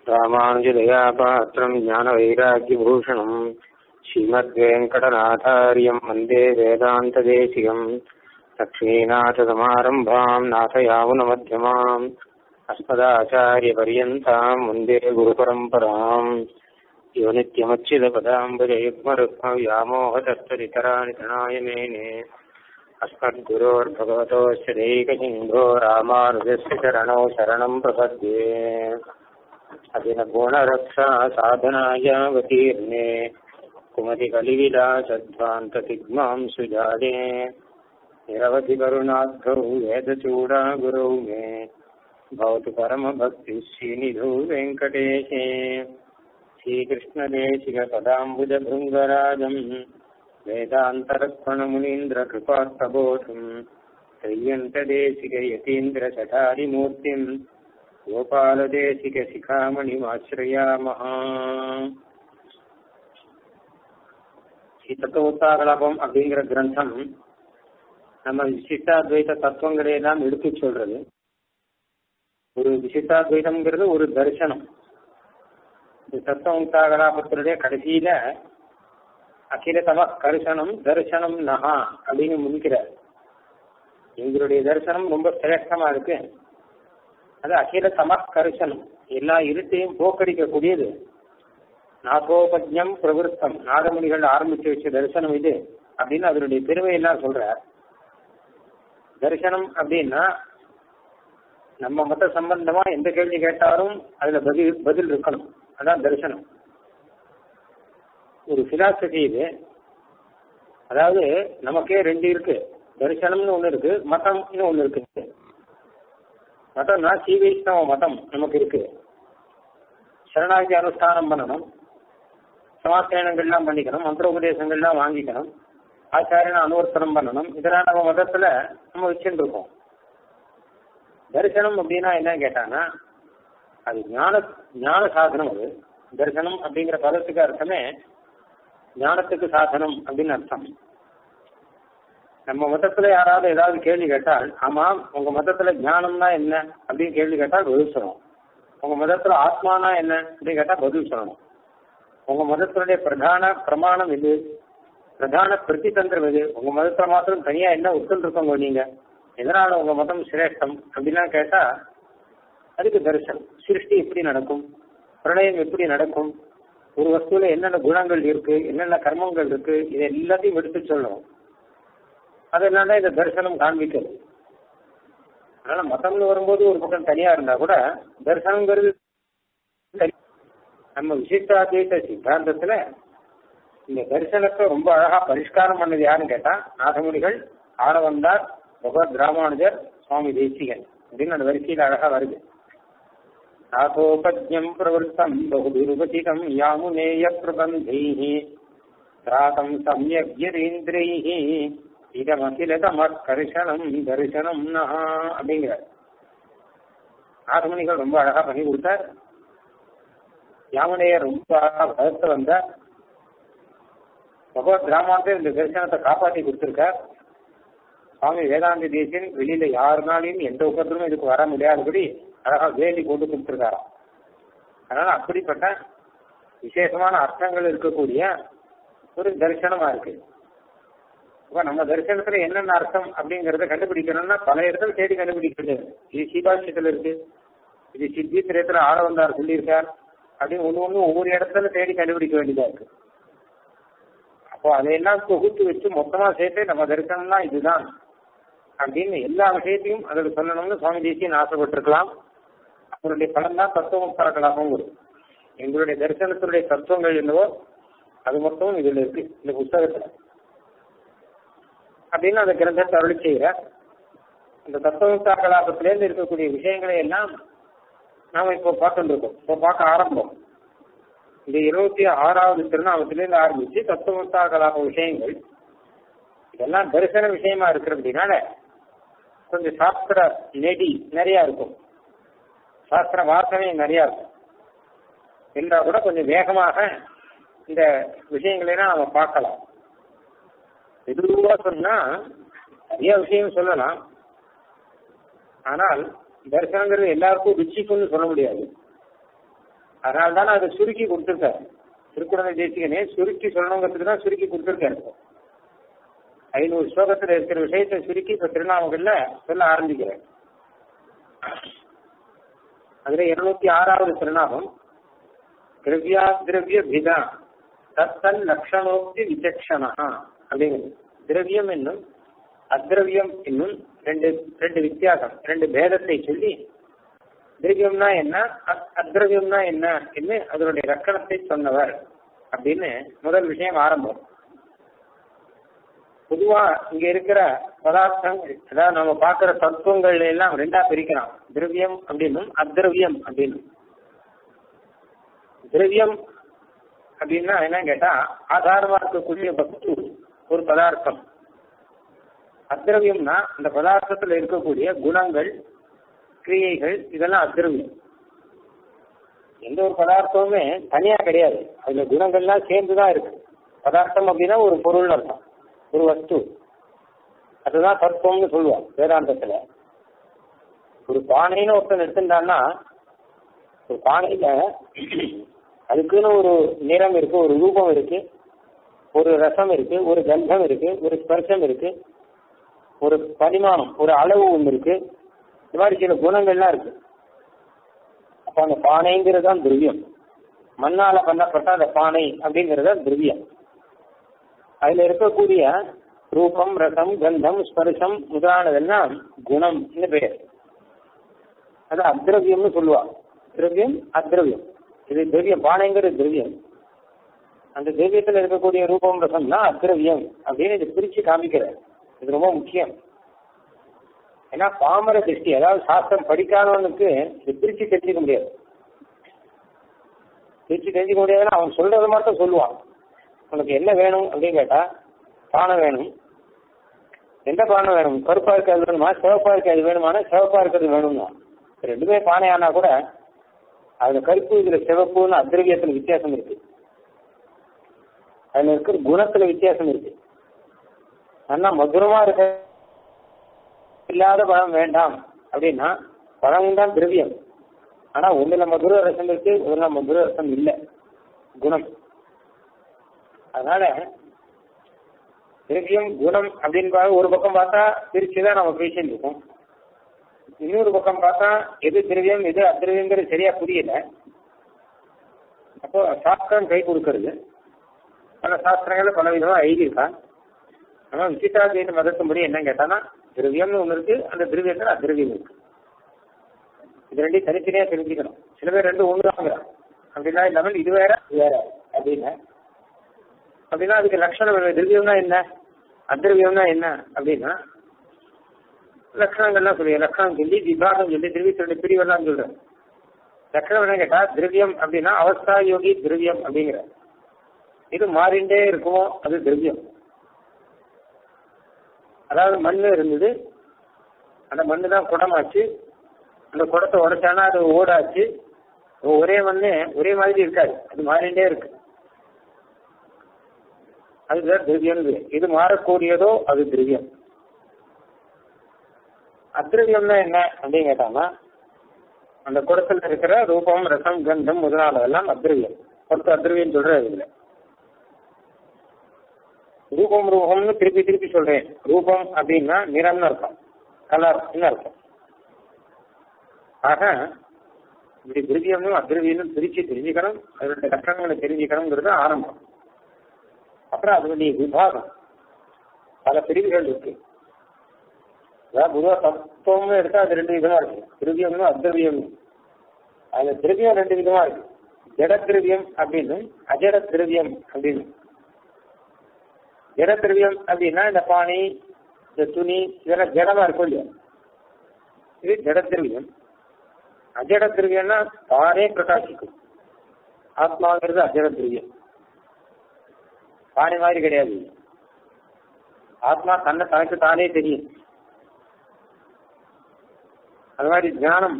ராமானுஜதயா பாத்திரம் ஞானவைராக்கியபூஷணம் ஸ்ரீமத்வேங்கடநாதாரியம் வந்தே வேதாந்ததேசிகம் லக்ஷ்மீநாथसमारम्भाम् नाथयामुनमध्यमाम् अस्मदाचार्यपर्यन्ताम् वन्दे गुरुपरम्पराम् यो नित्यमच्युतपदाम्बुजयुग्मरुक्मव्यामोहदत्तरितराणि तणाय मेने अस्मद्गुरोर्भगवतोऽस्य दैकसिन्धो रामानुजस्य चरणौ शरणम् प्रपद्ये अभिनगुणरक्षा साधनायावतीर्णे कुमतिकलिविलासध्वान्ततिग्मां सुजाले निरवधिकरुणाद्धौ वेदचूडा गुरौ मे भवतु परमभक्तिः श्रीनिधौ वेङ्कटेशे श्रीकृष्णदेशिकपदाम्बुजभृङ्गराजम् वेदान्तरक्वणमुनीन्द्रकृपास्तबोधम् त्रय्यन्तदेशिकयतीन्द्रशठारिमूर्तिम् गोपालदेशिकशिखामणिमाश्रयामः தத்துவோத்தாகலாபம் அப்படிங்கிற கிரந்தம் நம்ம விசிஷ்டாத்வைத தத்துவங்களை எல்லாம் எடுத்து சொல்றது ஒரு விசிஷ்டாத்வைதம்ங்கிறது ஒரு தரிசனம் இந்த தத்துவோத்தாகலாபத்தினுடைய கடைசியில அகில தம கரிசனம் தரிசனம் நகா அப்படின்னு முன்கிறார் எங்களுடைய தரிசனம் ரொம்ப சிரேஷ்டமா இருக்கு அது அகில தம கரிசனம் எல்லா இருட்டையும் போக்கடிக்கக்கூடியது நாகோபஜம் பிரவருத்தம் நாகமணிகள் ஆரம்பிச்சு வச்ச தரிசனம் இது அப்படின்னு அதனுடைய பெருமையெல்லாம் சொல்றார் தரிசனம் அப்படின்னா நம்ம மத்த சம்பந்தமா எந்த கேள்வி கேட்டாலும் அதுல பதில் பதில் இருக்கணும் அதான் தரிசனம் ஒரு பிலாசபி இது அதாவது நமக்கே ரெண்டு இருக்கு தரிசனம்னு ஒண்ணு இருக்கு மதம்னு ஒண்ணு இருக்கு மதம்னா ஸ்ரீ வைஷ்ணவ மதம் நமக்கு இருக்கு சரணாகி அனுஷ்டானம் பண்ணணும் சமாஸ்தானங்கள்லாம் பண்ணிக்கணும் மந்திரோபதேசங்கள்லாம் வாங்கிக்கணும் ஆச்சாரியனை அனுவர்த்தனம் பண்ணணும் இதெல்லாம் நம்ம மதத்துல நம்ம வச்சுட்டு இருக்கோம் தரிசனம் அப்படின்னா என்ன கேட்டானா அது ஞான ஞான சாதனம் அது தரிசனம் அப்படிங்கிற பதத்துக்கு அர்த்தமே ஞானத்துக்கு சாதனம் அப்படின்னு அர்த்தம் நம்ம மதத்துல யாராவது ஏதாவது கேள்வி கேட்டால் ஆமா உங்க மதத்துல ஞானம்னா என்ன அப்படின்னு கேள்வி கேட்டால் பதில் சொல்லணும் உங்க மதத்துல ஆத்மானா என்ன அப்படின்னு கேட்டா பதில் சொல்லணும் உங்க மதத்தினுடைய பிரதான பிரமாணம் இது பிரதான பிரதிதந்திரம் இது உங்க மதத்துல மாத்திரம் தனியா என்ன ஒத்துன்னு இருக்கோங்க நீங்க எதனால உங்க மதம் சிரேஷ்டம் அப்படிலாம் கேட்டா அதுக்கு தரிசனம் சிருஷ்டி எப்படி நடக்கும் பிரளயம் எப்படி நடக்கும் ஒரு வஸ்துல என்னென்ன குணங்கள் இருக்கு என்னென்ன கர்மங்கள் இருக்கு இது எல்லாத்தையும் எடுத்து சொல்லணும் அதனால இந்த தரிசனம் காண்பிக்கிறது அதனால மதம்னு வரும்போது ஒரு பக்கம் தனியா இருந்தா கூட தரிசனங்கிறது நம்ம விசிஷ்டாத்வைத சித்தாந்தத்துல இந்த தரிசனத்தை ரொம்ப அழகா பரிஷ்காரம் பண்ணது யாருன்னு கேட்டா நாகமுனிகள் ஆரவந்தார் பகவத் ராமானுஜர் சுவாமி தேசிகன் அப்படின்னு அந்த வரிசையில் அழகா வருது நாகோபஜம் பிரவருத்தம் பகுதுருபதிகம் யாமுனேய பிரபந்தைः திராதம் சம்யக்யரீந்திரைः இதமகிலதமற்கரிசனம் தரிசனம் நகா அப்படிங்கிற நாகமுனிகள் ரொம்ப அழகா பண்ணி கொடுத்தார் யாமுனைய ரொம்ப வளர்த்து வந்த பகவத் ராமாந்தர் இந்த தரிசனத்தை காப்பாற்றி கொடுத்திருக்கார் சுவாமி வேதாந்த தேசியன் வெளியில யாருனாலையும் எந்த உபத்திரமும் இதுக்கு வர முடியாதபடி அழகா வேலி போட்டு கொடுத்திருக்காராம் அதனால அப்படிப்பட்ட விசேஷமான அர்த்தங்கள் இருக்கக்கூடிய ஒரு தரிசனமா இருக்கு இப்ப நம்ம தரிசனத்துல என்னென்ன அர்த்தம் அப்படிங்கறத கண்டுபிடிக்கணும்னா பல இடத்துல தேடி கண்டுபிடிக்கிறது இது சீபாட்சியத்துல இருக்கு இது சித்தி திரேத்துல ஆள வந்தார் சொல்லியிருக்கார் அப்படின்னு ஒண்ணு ஒண்ணு ஒவ்வொரு இடத்துல தேடி கண்டுபிடிக்க வேண்டியதா இருக்கு அப்போ அதையெல்லாம் தொகுத்து வச்சு மொத்தமா சேர்த்து நம்ம தரிசனம்னா இதுதான் அப்படின்னு எல்லா விஷயத்தையும் அதில் சொல்லணும்னு சுவாமி தேசியன் ஆசைப்பட்டிருக்கலாம் அவருடைய பலன் தான் தத்துவம் பறக்கலாமும் வரும் எங்களுடைய தரிசனத்தினுடைய தத்துவங்கள் என்னவோ அது மொத்தம் இதுல இருக்கு இந்த புஸ்தகத்துல அப்படின்னு அந்த கிரந்தத்தை அருளி செய்கிற அந்த தத்துவமுக்தா கலாபத்திலேருந்து இருக்கக்கூடிய விஷயங்களை எல்லாம் நாம இப்போ பார்த்துட்டு இருக்கோம் இப்போ பார்க்க ஆரம்பம் இந்த இருபத்தி ஆறாவது திருநாமத்திலேருந்து ஆரம்பிச்சு தத்துவமுக்தா கலாப விஷயங்கள் இதெல்லாம் தரிசன விஷயமா இருக்கிறதுனால கொஞ்சம் சாஸ்திர நெடி நிறைய இருக்கும் சாஸ்திர வாசனை நிறைய இருக்கும் என்றா கூட கொஞ்சம் வேகமாக இந்த விஷயங்களெல்லாம் நம்ம பார்க்கலாம் மெதுவா சொன்னா நிறைய விஷயம் சொல்லலாம் ஆனால் தரிசனங்கிறது எல்லாருக்கும் ருச்சிக்கும்னு சொல்ல முடியாது அதனால தான் அதை சுருக்கி கொடுத்துருக்காரு திருக்குறளை தேசிகனே சுருக்கி சொல்லணுங்கிறதுக்கு தான் சுருக்கி கொடுத்துருக்காரு ஐநூறு ஸ்லோகத்துல இருக்கிற விஷயத்தை சுருக்கி இப்ப திருநாமங்கள்ல சொல்ல ஆரம்பிக்கிறேன் அதுல இருநூத்தி ஆறாவது திருநாமம் திரவியா திரவிய பிதா தத்தன் லட்சணோக்தி விசக்ஷணா அப்படிங்கிறது திரவியம் என்னும் அத்ரவியம் என்னும் ரெண்டு ரெண்டு வித்தியாசம் ரெண்டு பேதத்தை சொல்லி திரவியம்னா என்ன அத்ரவியம்னா என்ன என்று அதனுடைய லட்சணத்தை சொன்னவர் அப்படின்னு முதல் விஷயம் ஆரம்பம் பொதுவா இங்க இருக்கிற பதார்த்தங்கள் அதாவது நம்ம பார்க்கிற தத்துவங்கள் எல்லாம் ரெண்டா பிரிக்கலாம் திரவியம் அப்படின்னும் அத்ரவியம் அப்படின்னும் திரவியம் அப்படின்னா என்ன கேட்டா ஆதாரமா இருக்கக்கூடிய வஸ்து ஒரு பதார்த்தம் அத்ரவியம்னா அந்த பதார்த்தத்துல இருக்கக்கூடிய குணங்கள் கிரியைகள் இதெல்லாம் அத்ரவியம் எந்த ஒரு பதார்த்தமுமே தனியா கிடையாது அதுல குணங்கள்லாம் சேர்ந்துதான் இருக்கு பதார்த்தம் அப்படின்னா ஒரு பொருள் அர்த்தம் ஒரு வஸ்து அதுதான் தத்துவம்னு சொல்லுவோம் வேதாந்தத்துல ஒரு பானைன்னு ஒருத்தன் எடுத்துட்டான்னா ஒரு பானையில அதுக்குன்னு ஒரு நிறம் இருக்கு ஒரு ரூபம் இருக்கு ஒரு ரசம் இருக்கு ஒரு கந்தம் இருக்கு ஒரு ஸ்பர்சம் இருக்கு ஒரு பரிமாணம் ஒரு அளவு ஒன்று இருக்கு இந்த மாதிரி சில குணங்கள்லாம் இருக்கு அப்ப அந்த பானைங்கிறது தான் திரவியம் மண்ணால பண்ணப்பட்ட அந்த பானை அப்படிங்கிறது தான் திரவியம் அதுல இருக்கக்கூடிய ரூபம் ரசம் கந்தம் ஸ்பர்சம் முதலானதெல்லாம் குணம் பெயர் அது அத்ரவியம்னு சொல்லுவா திரவியம் அத்ரவியம் இது திரவியம் பானைங்கிறது திரவியம் அந்த திரவியத்தில் இருக்கக்கூடிய ரூபம் ரசம்னா அத்ரவியம் அப்படின்னு இது பிரிச்சு காமிக்கிறார் இது ரொம்ப முக்கியம் ஏன்னா பாமர திருஷ்டி அதாவது சாஸ்திரம் படிக்காதவனுக்கு இது பிரிச்சு தெரிஞ்சுக்க முடியாது பிரிச்சு தெரிஞ்சுக்க முடியாதுன்னா அவன் சொல்றது மட்டும் சொல்லுவான் உனக்கு என்ன வேணும் அப்படின்னு கேட்டா பானை வேணும் எந்த பானை வேணும் கருப்பா இருக்கிறது வேணுமா சிவப்பா இருக்கிறது வேணுமானா சிவப்பா இருக்கிறது வேணும்னா ரெண்டுமே பானை ஆனா கூட அதுல கருப்பு இதுல சிவப்புன்னு அத்திரவியத்துல வித்தியாசம் இருக்கு அதுல இருக்கிற குணத்துல வித்தியாசம் இருக்கு ஆனா மதுரமா இருக்க இல்லாத பழம் வேண்டாம் அப்படின்னா பழம் தான் திரவியம் ஆனா ஒண்ணுல மதுர ரசம் இருக்கு ஒண்ணுல மதுர ரசம் இல்லை குணம் அதனால திரவியம் குணம் அப்படின்னு ஒரு பக்கம் பார்த்தா பிரிச்சுதான் நம்ம பேசிட்டு இருக்கோம் இன்னொரு பக்கம் பார்த்தா எது திரவியம் எது அத்திரவியங்கிறது சரியா புரியல அப்போ சாஸ்திரம் கை கொடுக்கறது பல சாஸ்திரங்களை பல விதமா எழுதியிருக்கான் ஆனா விசிட்டாத்வைத மதத்தின்படி என்ன கேட்டானா திரவியம்னு ஒண்ணு இருக்கு அந்த திரவியத்துல அத்திரவியம் இருக்கு இது ரெண்டையும் தனித்தனியா தெரிஞ்சுக்கணும் சில பேர் ரெண்டு ஒண்ணு தாங்கிறான் அப்படின்னா இல்லாமல் இது வேற இது வேற அப்படின்னு அப்படின்னா அதுக்கு லட்சணம் திரவியம்னா என்ன அத்திரவியம்னா என்ன அப்படின்னா லட்சணங்கள்லாம் சொல்லி லட்சணம் சொல்லி விபாகம் சொல்லி திரவியத்தினுடைய பிரிவெல்லாம் சொல்றேன் லட்சணம் என்ன கேட்டா திரவியம் அப்படின்னா அவஸ்தா யோகி திரவியம் அப்படிங்கிற இது மாறிண்டே இருக்குமோ அது திரவியம் அதாவது மண் இருந்தது அந்த மண்ணு தான் குடமாச்சு அந்த குடத்தை உடைச்சானா அது ஓடாச்சு ஒரே மண்ணு ஒரே மாதிரி இருக்காது அது மாறிண்டே இருக்கு அதுதான் திரவியம் இது மாறக்கூடியதோ அது திரவியம் அத்திரவியம்னா என்ன அப்படின்னு கேட்டாங்கன்னா அந்த குடத்துல இருக்கிற ரூபம் ரசம் கந்தம் முதலானதெல்லாம் அத்திரவியம் ஒருத்தர் அத்திரவியம் சொல்றாரு இதுல ரூபம் ரூபம்னு திருப்பி திருப்பி சொல்றேன் ரூபம் அப்படின்னா நிறம்னு அர்த்தம் கலர்னு அர்த்தம் ஆக இப்படி திரவியமும் அத்திரவியமும் பிரிச்சு தெரிஞ்சுக்கணும் அதனுடைய லட்சணங்களை தெரிஞ்சுக்கணுங்கிறது ஆரம்பம் அப்புறம் அதனுடைய விபாகம் பல பிரிவுகள் இருக்கு அதாவது பொதுவாக தத்துவம்னு எடுத்தா அது ரெண்டு விதமா இருக்கு திரவியம்னு அத்திரவியம் அதுல திரவியம் ரெண்டு விதமா இருக்கு ஜட திரவியம் அப்படின்னு அஜட திரவியம் அப்படின்னு ஜட திரவியம் அப்படின்னா இந்த பானை இந்த துணி இதெல்லாம் ஜடமா இருக்கும் இல்லையா இது ஜட திரவியம் அஜட திரவியம்னா தானே பிரகாசிக்கும் ஆத்மாங்கிறது அஜட திரவியம் பானை மாதிரி கிடையாது ஆத்மா தன்னை தனக்கு தானே தெரியும் அது மாதிரி ஞானம்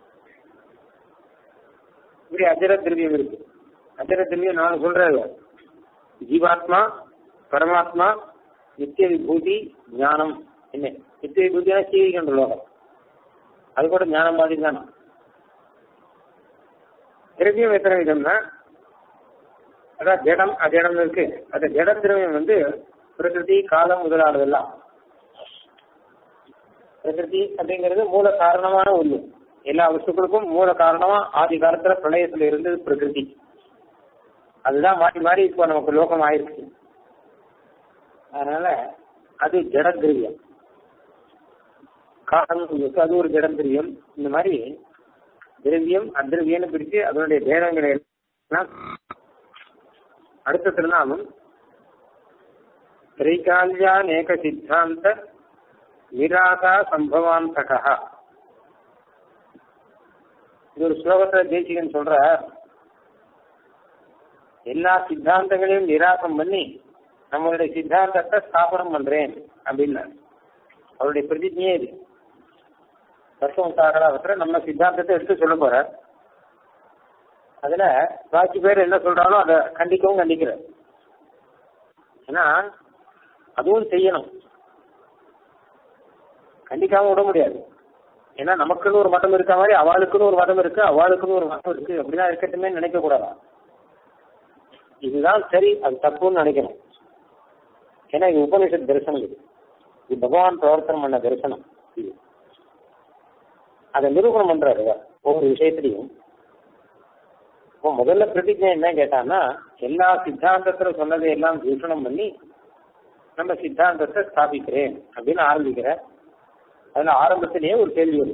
இப்படி அஜர திரவியம் இருக்கு அஜர திரவியம் நான் சொல்றது ஜீவாத்மா பரமாத்மா நித்திய விபூதி ஞானம் என்ன நித்திய விபூதினா சீவிக்கின்ற லோகம் அது கூட ஞானம் மாதிரி தானே திரவியம் எத்தனை விதம்னா அதான் ஜடம் அஜடம் இருக்கு அந்த ஜட திரவியம் வந்து பிரகிருதி காலம் முதலானதெல்லாம் பிரகிருதி அப்படிங்கிறது மூல காரணமான ஒண்ணு எல்லா வஸ்துக்களுக்கும் மூல காரணமா ஆதி காலத்துல பிரளயத்துல இருந்தது பிரகிருதி அதுதான் மாறி மாறி இப்போ நமக்கு லோகம் ஆயிருக்கு அதனால அது ஜட திரவியம் காரணம் இருக்கு அது ஒரு ஜடம் திரவியம் இந்த மாதிரி திரவியம் அத்திரவியம்னு பிரிச்சு அதனுடைய பேதங்களை எல்லாம் அடுத்த திருநாமம் திரைகால்யானேக சித்தாந்த நிராகா சம்பவாந்தகா இது ஒரு ஸ்லோகத்துல தேசிகன் சொல்ற எல்லா சித்தாந்தங்களையும் நிராசம் பண்ணி நம்மளுடைய சித்தாந்தத்தை ஸ்தாபனம் பண்றேன் அப்படின்னு அவருடைய பிரதிஜையே இது தத்துவம் சாகராவத்துல நம்ம சித்தாந்தத்தை எடுத்து சொல்ல போற அதுல பாக்கி பேர் என்ன சொல்றாலும் அதை கண்டிக்கவும் கண்டிக்கிற ஏன்னா அதுவும் செய்யணும் கண்டிக்காம விட முடியாது ஏன்னா நமக்குன்னு ஒரு மதம் இருக்க மாதிரி அவளுக்குன்னு ஒரு மதம் இருக்கு அவளுக்குன்னு ஒரு மதம் இருக்கு அப்படிதான் இருக்கட்டுமே நினைக்க கூடாதா இதுதான் சரி அது தப்புன்னு நினைக்கணும் ஏன்னா இது உபனிஷத் தரிசனம் இது இது பகவான் பிரவர்த்தனம் பண்ண தரிசனம் இது அதை நிரூபணம் பண்றாரு இவர் ஒவ்வொரு விஷயத்திலையும் இப்போ முதல்ல பிரதிஜை என்ன கேட்டான்னா எல்லா சித்தாந்தத்துல சொன்னதை எல்லாம் தூஷணம் பண்ணி நம்ம சித்தாந்தத்தை ஸ்தாபிக்கிறேன் அப்படின்னு ஆரம்பிக்கிற அதுல ஆரம்பத்திலேயே ஒரு கேள்வி வருது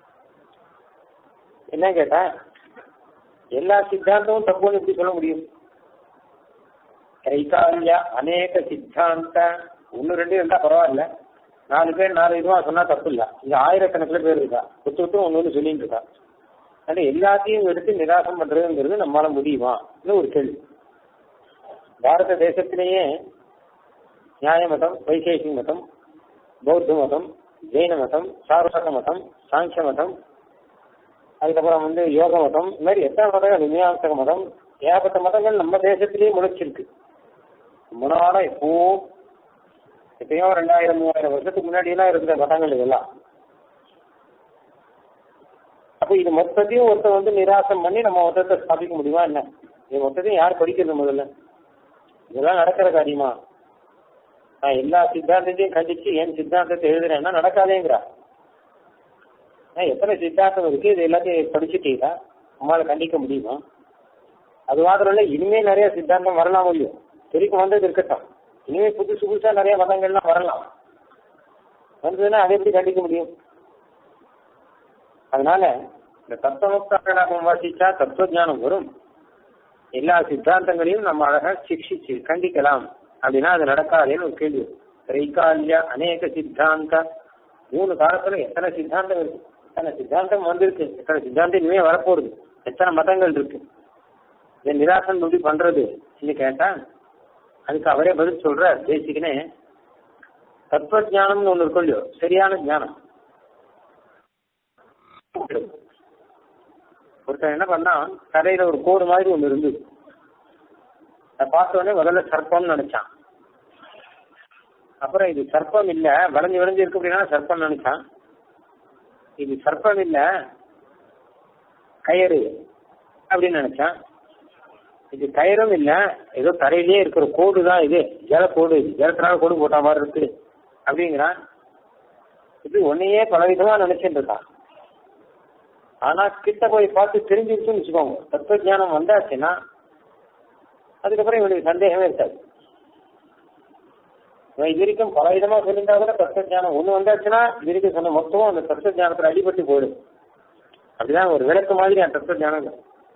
என்ன கேட்டா எல்லா சித்தாந்தமும் தப்புன்னு எப்படி சொல்ல முடியும் கைகால்ய அநேக சித்தாந்த ஒன்னு ரெண்டு இருந்தா பரவாயில்ல நாலு பேர் நாலு இதுவா சொன்னா தப்பு இல்ல இங்க ஆயிரக்கணக்கில் பேர் இருக்கா ஒத்து ஒத்து ஒன்னு ஒன்று சொல்லிட்டு இருக்கா ஆனா எல்லாத்தையும் எடுத்து நிராசம் பண்றதுங்கிறது நம்மளால முடியுமா ஒரு கேள்வி பாரத தேசத்திலேயே நியாய மதம் வைசேஷிக மதம் பௌத்த மதம் ஜெயின மதம் சாரசக மதம் சாங்கிய மதம் அதுக்கப்புறம் வந்து யோக மதம் இந்த மாதிரி எத்தனை மதங்கள் மீமாசக மதம் ஏகப்பட்ட மதங்கள் நம்ம தேசத்திலேயே முளைச்சிருக்கு முன்னால எப்போ எப்பயோ ரெண்டாயிரம் மூவாயிரம் வருஷத்துக்கு முன்னாடி எல்லாம் இருக்கிற மதங்கள் இதெல்லாம் அப்ப இது மொத்தத்தையும் ஒருத்தர் வந்து நிராசம் பண்ணி நம்ம மொத்தத்தை ஸ்தாபிக்க முடியுமா என்ன இது மொத்தத்தையும் யார் படிக்கிறது முதல்ல இதெல்லாம் நடக்கிற காரியமா நான் எல்லா சித்தாந்தத்தையும் கண்டிச்சு என் சித்தாந்தத்தை எழுதுறேன்னா நடக்காதேங்கிறா நான் எத்தனை சித்தாந்தம் இருக்கு இது எல்லாத்தையும் படிச்சுட்டீங்களா உங்களால கண்டிக்க முடியுமா அது மாத்திரம் இல்ல இனிமே நிறைய சித்தாந்தம் வரலாம் இல்லையோ திருப்பி வந்தது இருக்கட்டும் இனிமே புதுசு புதுசா நிறைய மதங்கள்லாம் வரலாம் வந்ததுன்னா அதை எப்படி கண்டிக்க முடியும் அதனால இந்த தத்துவமுக்தாரணம் வாசிச்சா தத்துவ ஞானம் வரும் எல்லா சித்தாந்தங்களையும் நம்ம அழகா சிக்ஷிச்சு கண்டிக்கலாம் அப்படின்னா அது நடக்காதேன்னு ஒரு கேள்வி ரைகால்ய அநேக சித்தாந்த மூணு காலத்துல எத்தனை சித்தாந்தம் இருக்கு எத்தனை சித்தாந்தம் வந்திருக்கு எத்தனை சித்தாந்தம் இனிமே வரப்போகுது எத்தனை மதங்கள் இருக்கு இதை நிராசன் எப்படி பண்றது கேட்டா அதுக்கு அவரே பதில் சொல்ற பேசிக்கனே தத்துவ ஜானம்னு ஒண்ணு இருக்கும் இல்லையோ சரியான ஞானம் ஒருத்தன் என்ன பண்ணா தரையில ஒரு கோடு மாதிரி ஒண்ணு இருந்தது அதை பார்த்த உடனே முதல்ல சர்ப்பம்னு நினைச்சான் அப்புறம் இது சர்ப்பம் இல்ல வளைஞ்சு வளைஞ்சு இருக்கு அப்படின்னா சர்ப்பம் நினைச்சான் இது சர்ப்பம் இல்ல கயிறு அப்படின்னு நினைச்சான் இது கயிறும் இல்ல ஏதோ தரையிலேயே இருக்கிற கோடு தான் இது ஜல கோடு இது ஜலத்தினால கோடு போட்ட மாதிரி இருக்கு அப்படிங்கிறான் இது ஒன்னையே பலவிதமா நினைச்சிட்டு இருக்கான் ஆனா கிட்ட போய் பார்த்து தெரிஞ்சிருச்சுன்னு வச்சுக்கோங்க தத்துவ ஜானம் வந்தாச்சுன்னா அதுக்கப்புறம் இவனுக்கு சந்தேகமே இருக்காது இவன் இது வரைக்கும் பல விதமா சொல்லியிருந்தா கூட தத்துவ ஜானம் ஒண்ணு வந்தாச்சுன்னா இது வரைக்கும் சொன்ன மொத்தமும் அந்த தத்துவ ஜானத்துல அடிபட்டு போயிடும் அப்படிதான் ஒரு விளக்கு மாதிரி அந்த தத்துவ ஜானம்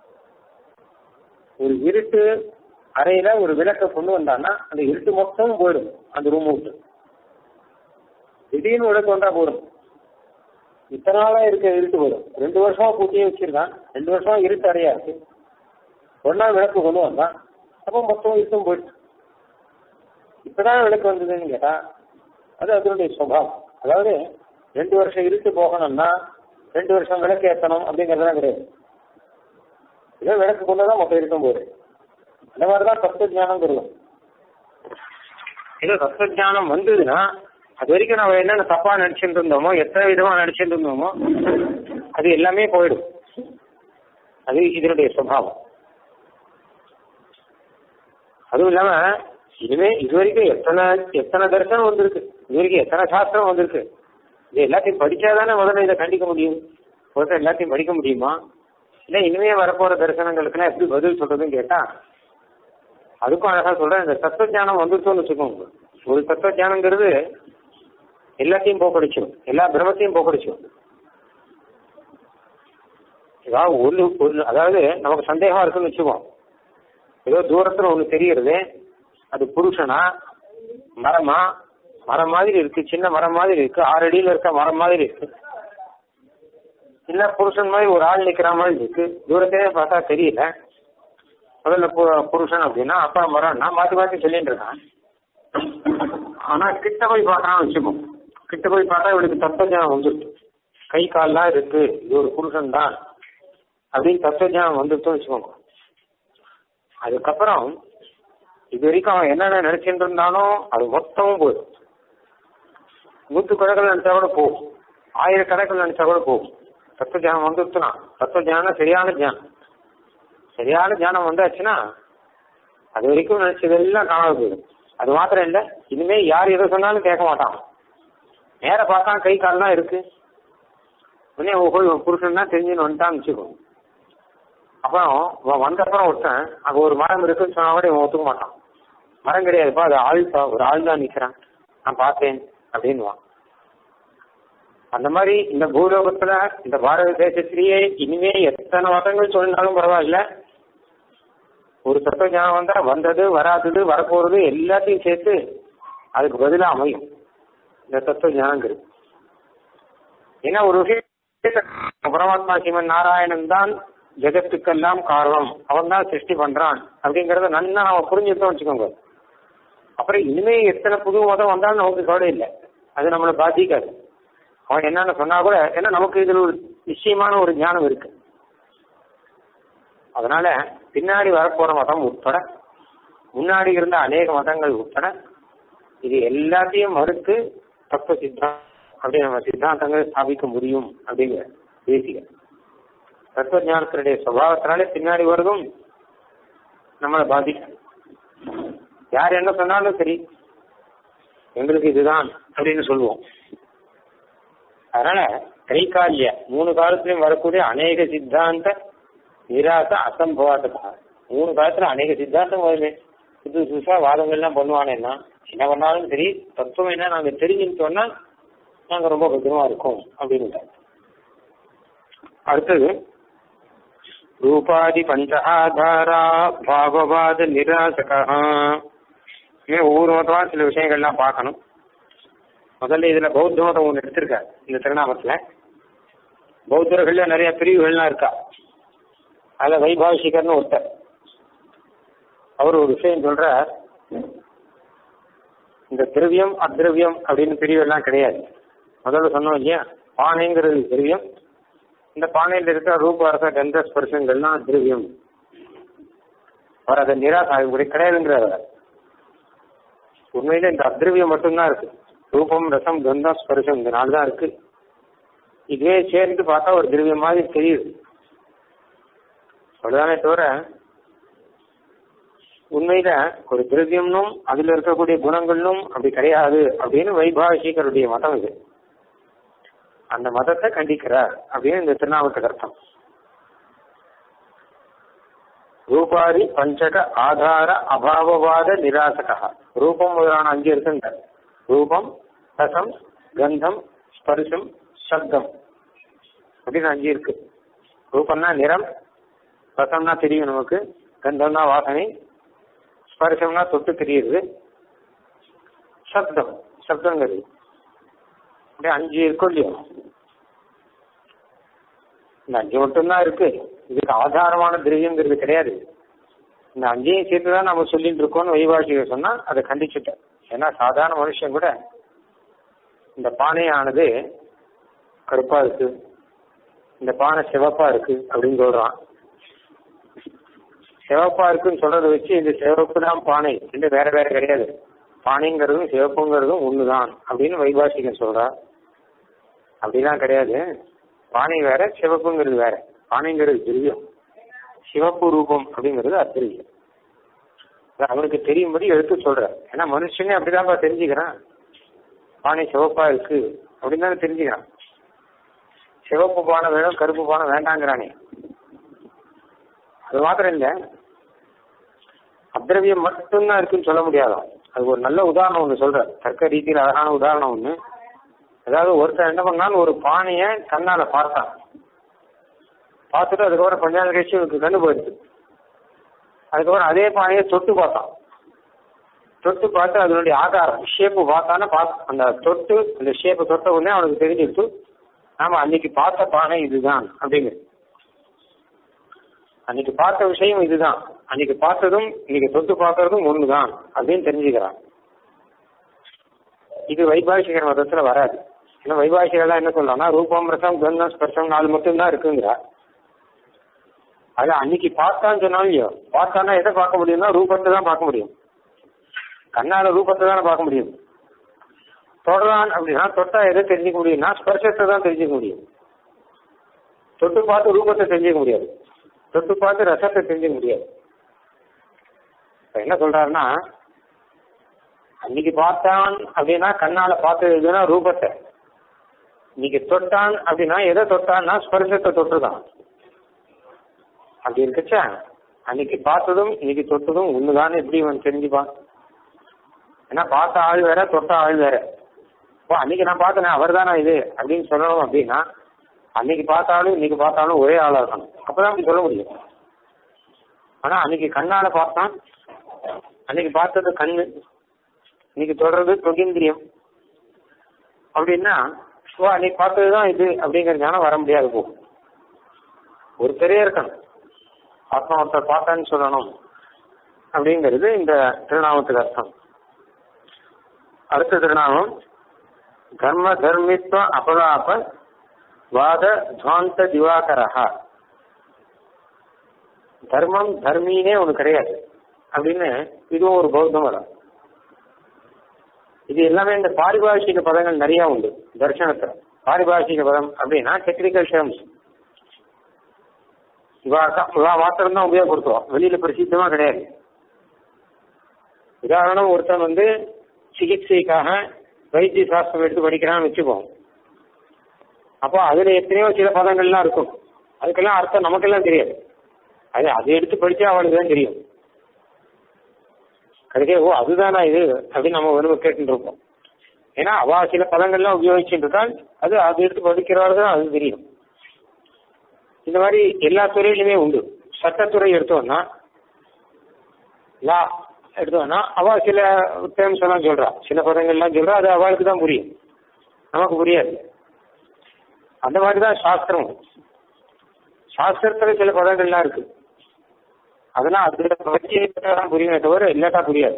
ஒரு இருட்டு அறையில ஒரு விளக்கை கொண்டு வந்தான்னா அந்த இருட்டு மொத்தமும் போயிடும் அந்த ரூம் விட்டு திடீர்னு விளக்கு வந்தா போதும் இத்தனை நாளா இருக்க இருட்டு போயிடும் ரெண்டு வருஷமா பூட்டியே வச்சிருக்கான் ரெண்டு வருஷமா இருட்டு அறையா இருக்கு ஒரு நாள் விளக்கு கொண்டு வந்தான் அப்போ மொத்தம் இருட்டும் போயிடுச்சு இப்பதான் விளக்கு வந்ததுன்னு கேட்டா அது அதனுடைய சுபாவம் அதாவது ரெண்டு வருஷம் இருட்டு போகணும்னா ரெண்டு வருஷம் விளக்கு ஏற்றணும் அப்படிங்கறதுலாம் கிடையாது இதே விளக்கு கொண்டுதான் மொத்தம் இருக்கும் போது அந்த மாதிரிதான் தத்துவ ஜானம் வருவோம் ஏதோ தத்துவ ஜானம் வந்ததுன்னா அது வரைக்கும் நம்ம என்னென்ன தப்பா நினைச்சிட்டு இருந்தோமோ எத்தனை விதமா நினைச்சிட்டு இருந்தோமோ அது எல்லாமே போயிடும் அது இதனுடைய சுபாவம் அதுவும் இல்லாம இனிமே இது வரைக்கும் எத்தனை எத்தனை தரிசனம் வந்திருக்கு இது வரைக்கும் எத்தனை சாஸ்திரம் வந்திருக்கு இது எல்லாத்தையும் படிச்சாதானே முதல்ல இதை கண்டிக்க முடியும் முதல்ல எல்லாத்தையும் படிக்க முடியுமா இல்ல இனிமே வரப்போற தரிசனங்களுக்குலாம் எப்படி பதில் சொல்றதுன்னு கேட்டா அதுக்கும் அழகா சொல்றேன் இந்த தத்துவ ஞானம் வந்துருச்சோன்னு வச்சுக்கோங்க ஒரு தத்துவ ஞானங்கிறது எல்லாத்தையும் போக்கடிச்சிடும் எல்லா பிரமத்தையும் போக்கடிச்சிடும் ஏதாவது ஒரு ஒரு அதாவது நமக்கு சந்தேகம் இருக்குன்னு வச்சுக்கோம் ஏதோ தூரத்துல ஒண்ணு தெரியுறது அது புருஷனா மரமா மரம் மாதிரி இருக்கு சின்ன மரம் மாதிரி இருக்கு ஆறு அடியில இருக்க மரம் மாதிரி இருக்கு இல்ல புருஷன் மாதிரி ஒரு ஆள் நிக்கிற மாதிரி இருக்கு தூரத்திலே பார்த்தா தெரியல முதல்ல பு- புருஷன் அப்படின்னா அப்பா மரம்னா மாத்தி மாத்தி சொல்லிட்டு இருக்கான் ஆனா கிட்ட போய் பார்க்கறான்னு வச்சுக்கோ கிட்ட போய் பார்த்தா இவனுக்கு தத்துவஞானம் வந்துருக்கு கை கால்லாம் இருக்கு இது ஒரு புருஷன் தான் அப்படின்னு தத்துவஞானம் வந்துருச்சுன்னு வச்சுக்கோங்க அதுக்கப்புறம் இது வரைக்கும் அவன் என்னென்ன நினைச்சிட்டு இருந்தானோ அது மொத்தமும் போயிடும் நூத்து கணக்கில் நினைச்சா கூட போகும் ஆயிரக்கணக்கில் நினைச்சா கூட போகும் தத்துவ ஞானம் வந்துருச்சுனா தத்துவ ஞானம் சரியான ஞானம் சரியான ஞானம் வந்தாச்சுன்னா அது வரைக்கும் நினைச்சதெல்லாம் காணாம போயிடும் அது மாத்திரம் இல்ல இனிமே யார் எதை சொன்னாலும் கேட்க மாட்டான் நேர பார்த்தா கை கால்லாம் இருக்கு உடனே ஓ, போய் உன் புருஷன் தான் தெரிஞ்சுன்னு வந்துட்டான்னு வச்சுக்கோ அப்புறம் இவன் வந்த அப்புறம் ஒருத்தன் அங்க ஒரு மரம் இருக்குன்னு சொன்னா கூட இவன் ஒத்துக்க மாட்டான் மரம் கிடையாதுப்பா அது ஆள்ப்பா ஒரு ஆள் தான் நிக்கிறான் நான் பார்த்தேன் அப்படின்னுவான் அந்த மாதிரி இந்த பூலோகத்துல இந்த பாரத தேசத்திலேயே இனிமே எத்தனை மதங்கள் சொன்னாலும் பரவாயில்ல ஒரு தத்துவ ஞானம் வந்தா வந்தது வராதது வரப்போறது எல்லாத்தையும் சேர்த்து அதுக்கு பதிலா அமையும் இந்த தத்துவ ஞானங்கிறது ஏன்னா ஒரு விஷயத்தை பரமாத்மா சிவன் நாராயணன் தான் ஜெகத்துக்கெல்லாம் காரணம் அவன் தான் சிருஷ்டி பண்றான் அப்படிங்கறத நன்னா நம்ம புரிஞ்சுட்டோம் வச்சுக்கோங்க அப்புறம் இனிமே எத்தனை புது மதம் வந்தாலும் நமக்கு கவலை இல்லை அது நம்மளை பாதிக்காது அவன் என்னன்னு சொன்னா கூட ஏன்னா நமக்கு இதுல ஒரு நிச்சயமான ஒரு ஞானம் இருக்கு அதனால பின்னாடி வரப்போற மதம் உட்பட முன்னாடி இருந்த அநேக மதங்கள் உட்பட இது எல்லாத்தையும் மறுத்து தத்துவ சித்தாந்தம் அப்படி நம்ம சித்தாந்தங்களை ஸ்தாபிக்க முடியும் அப்படிங்கிற பேசிய தத்துவ ஞானத்தினுடைய சுபாவத்தினாலே பின்னாடி வருதும் நம்மளை பாதிக்கும் யார் என்ன சொன்னாலும் சரி எங்களுக்கு இதுதான் அப்படின்னு சொல்லுவோம் அதனால கைகால்ய மூணு காலத்திலும் வரக்கூடிய அநேக சித்தாந்த நிராச அசம்பவாதா மூணு காலத்துல அநேக சித்தாந்தம் வருது புதுசு புதுசா வாதங்கள்லாம் பண்ணுவானேன்னா என்ன பண்ணாலும் சரி தத்துவம் என்ன நாங்க தெரிஞ்சுக்கிட்டோம்னா நாங்க ரொம்ப பத்திரமா இருக்கோம் அப்படின்னு அடுத்தது ரூபாதி பஞ்ச ஆதாரா பாவவாத நிராசகா இனிமே ஒவ்வொரு மதமா சில விஷயங்கள்லாம் பார்க்கணும் முதல்ல இதுல பௌத்த மதம் ஒன்று எடுத்திருக்காரு இந்த திருநாமத்துல பௌத்தர்கள்ல நிறைய பிரிவுகள்லாம் இருக்கா அதுல வைபாஷிகர்னு ஒருத்தர் அவர் ஒரு விஷயம் சொல்ற இந்த திரவியம் அத்திரவியம் அப்படின்னு பிரிவெல்லாம் கிடையாது முதல்ல சொன்னோம் இல்லையா பானைங்கிறது திரவியம் இந்த பானையில இருக்கிற ரூபரச கந்த ஸ்பர்சங்கள்லாம் திரவியம் அவர் அதை நிராசா இப்படி கிடையாதுங்கிறார் அவர். உண்மையில இந்த அத்திரவியம் மட்டும்தான் இருக்கு ரூபம் ரசம் கந்தம் ஸ்பர்சம் இந்த நாலு தான் இருக்கு இதுவே சேர்ந்து பார்த்தா ஒரு திரவியம் மாதிரி தெரியுது அவ்வளவுதானே தவிர உண்மையில ஒரு திரவியம்னும் அதுல இருக்கக்கூடிய குணங்களும் அப்படி கிடையாது அப்படின்னு வைபாஷிகருடைய மதம் இது அந்த மதத்தை கண்டிக்கிறார் அப்படின்னு இந்த திருநாமத்துக்கு அர்த்தம் ரூபாதி பஞ்சக ஆதார அபாவவாத நிராசகா ரூபம் முதலான அஞ்சு இருக்குங்க ரூபம் ரசம் கந்தம் ஸ்பர்சம் சப்தம் அப்படின்னு அஞ்சு இருக்கு ரூபம்னா நிறம் ரசம்னா தெரியும் நமக்கு கந்தம்னா வாசனை ஸ்பர்சம்னா தொட்டு தெரியுது சப்தம் சப்தங்கிறது அப்படியே அஞ்சு இருக்கும் இல்லையோ இந்த அஞ்சு மட்டும்தான் இருக்கு இதுக்கு ஆதாரமான திரவியங்கிறது கிடையாது இந்த அஞ்சையும் சேர்த்து தான் நம்ம சொல்லிட்டு இருக்கோம்னு வைவாசிகர் சொன்னா அதை கண்டிச்சுட்டேன் ஏன்னா சாதாரண மனுஷன் கூட இந்த பானையானது கருப்பா இருக்கு இந்த பானை சிவப்பா இருக்கு அப்படின்னு சொல்றான் சிவப்பா இருக்குன்னு சொல்றதை வச்சு இந்த சிவப்பு தான் பானை ரெண்டு வேற வேற கிடையாது பானைங்கிறதும் சிவப்புங்கிறதும் ஒண்ணுதான் அப்படின்னு வைபாஷிகன் சொல்றா அப்படிலாம் கிடையாது பானை வேற சிவப்புங்கிறது வேற பானைங்கிறது திவ்யம் சிவப்பு ரூபம் அப்படிங்கிறது அத்திரியம் அவனுக்கு தெரியும்படி எடுத்து சொல்ற ஏன்னா மனுஷனே அப்படிதான்ப்பா தெரிஞ்சுக்கிறான் பானை சிவப்பா இருக்கு அப்படின்னு தானே தெரிஞ்சுக்கிறான் சிவப்பு பானை வேணும் கருப்பு பானை வேண்டாங்கிறானே அது மாத்திரம் இல்ல அத்திரவியம் மட்டும்தான் இருக்குன்னு சொல்ல முடியாதான் அது ஒரு நல்ல உதாரணம் ஒண்ணு சொல்ற தர்க்க ரீதியில் அழகான உதாரணம் ஒண்ணு அதாவது ஒருத்தர் என்ன பண்ணான்னு ஒரு பானைய கண்ணால பார்த்தான் பார்த்துட்டு அதுக்கப்புறம் கொஞ்ச நேரம் கழிச்சு இவனுக்கு கண்ணு போயிடுச்சு அதுக்கப்புறம் அதே பானையை தொட்டு பார்த்தான் தொட்டு பார்த்து அதனுடைய ஆகாரம் ஷேப்பு பார்த்தானே பார்த்து அந்த தொட்டு அந்த ஷேப்பு தொட்ட உடனே அவனுக்கு தெரிஞ்சிட்டு நாம அன்னைக்கு பார்த்த பானை இதுதான் அப்படிங்கிறது அன்னைக்கு பார்த்த விஷயம் இதுதான் அன்னைக்கு பார்த்ததும் இன்னைக்கு தொட்டு பார்க்கறதும் ஒண்ணுதான் அப்படின்னு தெரிஞ்சுக்கிறான் இது வைபாஷிகர் மதத்துல வராது ஏன்னா வைபாஷிகர்லாம் என்ன சொல்றாங்கன்னா ரூபம் ரசம் கந்தம் ஸ்பர்சம் நாலு மட்டும்தான் இருக்குங்கிறா அது அன்னைக்கு பார்த்தான்னு சொன்னாலும் இல்லையோ பார்த்தானா எதை பார்க்க முடியும்னா ரூபத்தை தான் பார்க்க முடியும் கண்ணால ரூபத்தை தானே பார்க்க முடியும் தொடரான் அப்படின்னா தொட்டா எதை தெரிஞ்சுக்க முடியும்னா ஸ்பர்சத்தை தான் தெரிஞ்சுக்க முடியும் தொட்டு பார்த்து ரூபத்தை தெரிஞ்சுக்க முடியாது தொட்டு பார்த்து ரசத்தை தெரிஞ்சுக்க முடியாது இப்ப என்ன சொல்றாருன்னா அன்னைக்கு பார்த்தான் அப்படின்னா கண்ணால பார்த்ததுன்னா ரூபத்தை இன்னைக்கு தொட்டான் அப்படின்னா எதை தொட்டான்னா ஸ்பர்சத்தை தொட்டுதான் அப்படி இருக்குச்சா அன்னைக்கு பார்த்ததும் இன்னைக்கு தொட்டதும் ஒண்ணுதான் எப்படி இவன் தெரிஞ்சுப்பான் ஏன்னா பார்த்த ஆள் வேற தொட்ட ஆள் வேற ஓ அன்னைக்கு நான் பார்த்தேன் அவர் தானே இது அப்படின்னு சொல்லணும் அப்படின்னா அன்னைக்கு பார்த்தாலும் இன்னைக்கு பார்த்தாலும் ஒரே ஆளா இருக்கணும் அப்பதான் அப்படி சொல்ல முடியும் ஆனா அன்னைக்கு கண்ணால பார்த்தான் அன்னைக்கு பார்த்தது கண்ணு இன்னைக்கு தொடர்றது தொகிந்திரியம் அப்படின்னா ஓ அன்னைக்கு பார்த்ததுதான் இது அப்படிங்கிற ஞானம் வர முடியாது போ ஒருத்தரே இருக்கணும் ஆத்மா ஒருத்தர் பார்த்தான்னு சொல்லணும் அப்படிங்கிறது இந்த திருநாமத்துக்கு அர்த்தம் அடுத்த திருநாமம் தர்ம தர்மித்வ அபதாப வாத துவாந்த திவாகரஹா தர்மம் தர்மீனே ஒண்ணு கிடையாது அப்படின்னு இதுவும் ஒரு பௌத்தம் வரும் இது எல்லாமே இந்த பாரிபாஷிக பதங்கள் நிறைய உண்டு தர்சனத்துல பாரிபாஷிக பதம் அப்படின்னா டெக்னிக்கல் டேர்ம்ஸ் இவா இவா மாத்திரம் தான் உபயோகப்படுத்துவோம் வெளியில பிரசித்தமா கிடையாது உதாரணம் ஒருத்தன் வந்து சிகிச்சைக்காக வைத்திய சாஸ்திரம் எடுத்து படிக்கிறான்னு வச்சுப்போம் அப்போ அதுல எத்தனையோ சில பதங்கள்லாம் இருக்கும் அதுக்கெல்லாம் அர்த்தம் நமக்கெல்லாம் தெரியாது அது அதை எடுத்து படிச்சா அவனுக்கு தான் தெரியும் அதுக்கே ஓ அதுதானா இது அப்படின்னு நம்ம வந்து கேட்டுட்டு இருப்போம் ஏன்னா அவ சில பதங்கள்லாம் உபயோகிச்சுட்டு இருக்கால் அது அது எடுத்து படிக்கிறவர்கள் தான் அது தெரியும் இந்த மாதிரி எல்லா துறையிலுமே உண்டு சட்டத்துறை எடுத்தோம்னா லா எடுத்தோம்னா அவ சில டேர்ம்ஸ் எல்லாம் சொல்றா சில பதங்கள்லாம் சொல்றா அது அவளுக்கு தான் புரியும் நமக்கு புரியாது அந்த மாதிரி தான் சாஸ்திரம் சாஸ்திரத்துல சில பதங்கள்லாம் இருக்கு அதெல்லாம் அதுல வச்சு தான் புரியுமே தவிர இல்லாட்டா புரியாது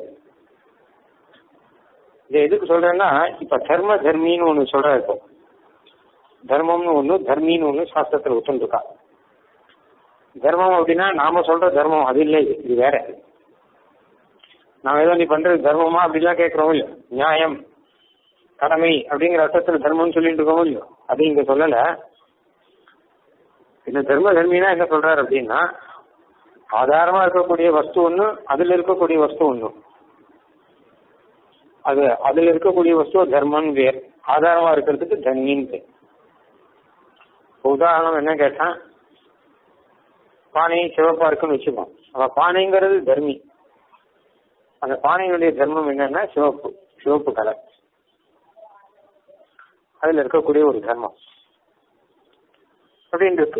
இதை எதுக்கு சொல்றேன்னா இப்ப தர்ம தர்மின்னு ஒண்ணு சொல்றா இப்போ தர்மம்னு ஒண்ணு தர்மின்னு ஒண்ணு சாஸ்திரத்துல ஒத்துருக்கா தர்மம் அப்படின்னா நாம சொல்ற தர்மம் அது இல்லை இது இது வேற நாம ஏதோ நீ பண்றது தர்மமா அப்படிலாம் கேட்கிறோம் இல்லையோ நியாயம் கடமை அப்படிங்கிற அர்த்தத்துல தர்மம்னு சொல்லிட்டு இருக்கோம் இல்லையோ அது இங்க சொல்லல இந்த தர்ம தர்மினா என்ன சொல்றாரு அப்படின்னா ஆதாரமா இருக்கக்கூடிய வஸ்து ஒண்ணு அதுல இருக்கக்கூடிய வஸ்து ஒண்ணு அது அதுல இருக்கக்கூடிய வஸ்து தர்மம் வேர் ஆதாரமா இருக்கிறதுக்கு தர்மின்னு பேர் உதாரணம் என்ன கேட்டா பானை சிவப்பா இருக்குன்னு வச்சுப்போம் அப்ப பானைங்கிறது தர்மி அந்த பானையினுடைய தர்மம் என்னன்னா சிவப்பு சிவப்பு கலர் அதுல இருக்கக்கூடிய ஒரு தர்மம் அப்படின்னு இருக்கு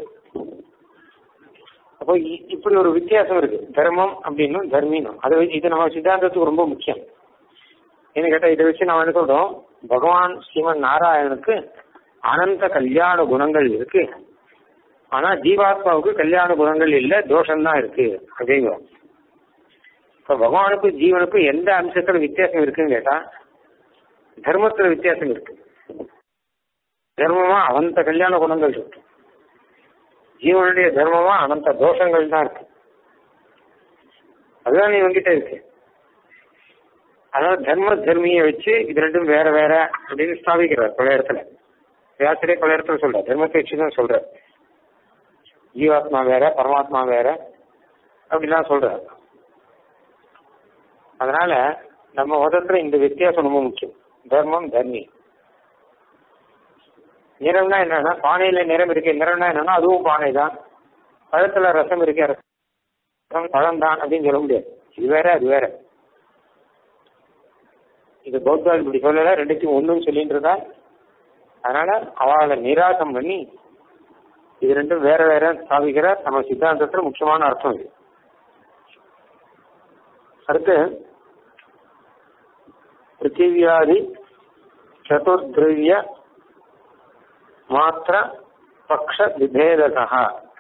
அப்போ இப்படி ஒரு வித்தியாசம் இருக்கு தர்மம் அப்படின்னும் தர்மினும் அதை வச்சு இது நம்ம சித்தாந்தத்துக்கு ரொம்ப முக்கியம் என்ன கேட்டா இதை வச்சு நம்ம என்ன சொல்றோம் பகவான் ஸ்ரீமன் நாராயணனுக்கு அனந்த கல்யாண குணங்கள் இருக்கு ஆனா ஜீவாத்மாவுக்கு கல்யாண குணங்கள் இல்ல தோஷம்தான் இருக்கு அப்படிங்கிறோம் இப்ப பகவானுக்கும் ஜீவனுக்கும் எந்த அம்சத்துல வித்தியாசம் இருக்குன்னு கேட்டா தர்மத்துல வித்தியாசம் இருக்கு தர்மமா அனந்த கல்யாண குணங்கள் இருக்கு ஜீவனுடைய தர்மமா அனந்த தோஷங்கள் தான் இருக்கு அதுதான் நீ உங்ககிட்ட இருக்கு அதாவது தர்ம தர்மியை வச்சு இது ரெண்டும் வேற வேற அப்படின்னு ஸ்தாபிக்கிறார் பல இடத்துல வியாசரே பல இடத்துல சொல்ற தர்மத்தை வச்சு தான் சொல்ற ஜீவாத்மா வேற பரமாத்மா வேற அப்படிலாம் சொல்றாரு அதனால நம்ம மதத்துல இந்த வித்தியாசம் ரொம்ப முக்கியம் தர்மம் தர்மி நிறம்னா என்னன்னா பானையில நிறம் இருக்கு நிறம்னா என்னன்னா அதுவும் பானை தான் பழத்துல ரசம் இருக்கு ரசம் பழம் தான் அப்படின்னு சொல்ல முடியாது இது வேற அது வேற இது பௌத்தால் இப்படி சொல்லல ரெண்டுத்தையும் ஒண்ணுன்னு சொல்லிட்டு இருக்கா அதனால அவளை நிராசம் பண்ணி இது ரெண்டும் வேற வேற ஸ்தாபிக்கிற நம்ம சித்தாந்தத்துல முக்கியமான அர்த்தம் இது அடுத்து பிருத்திவியாதி சதுர்திரவிய மாத்திர பக்ஷ விபேதகா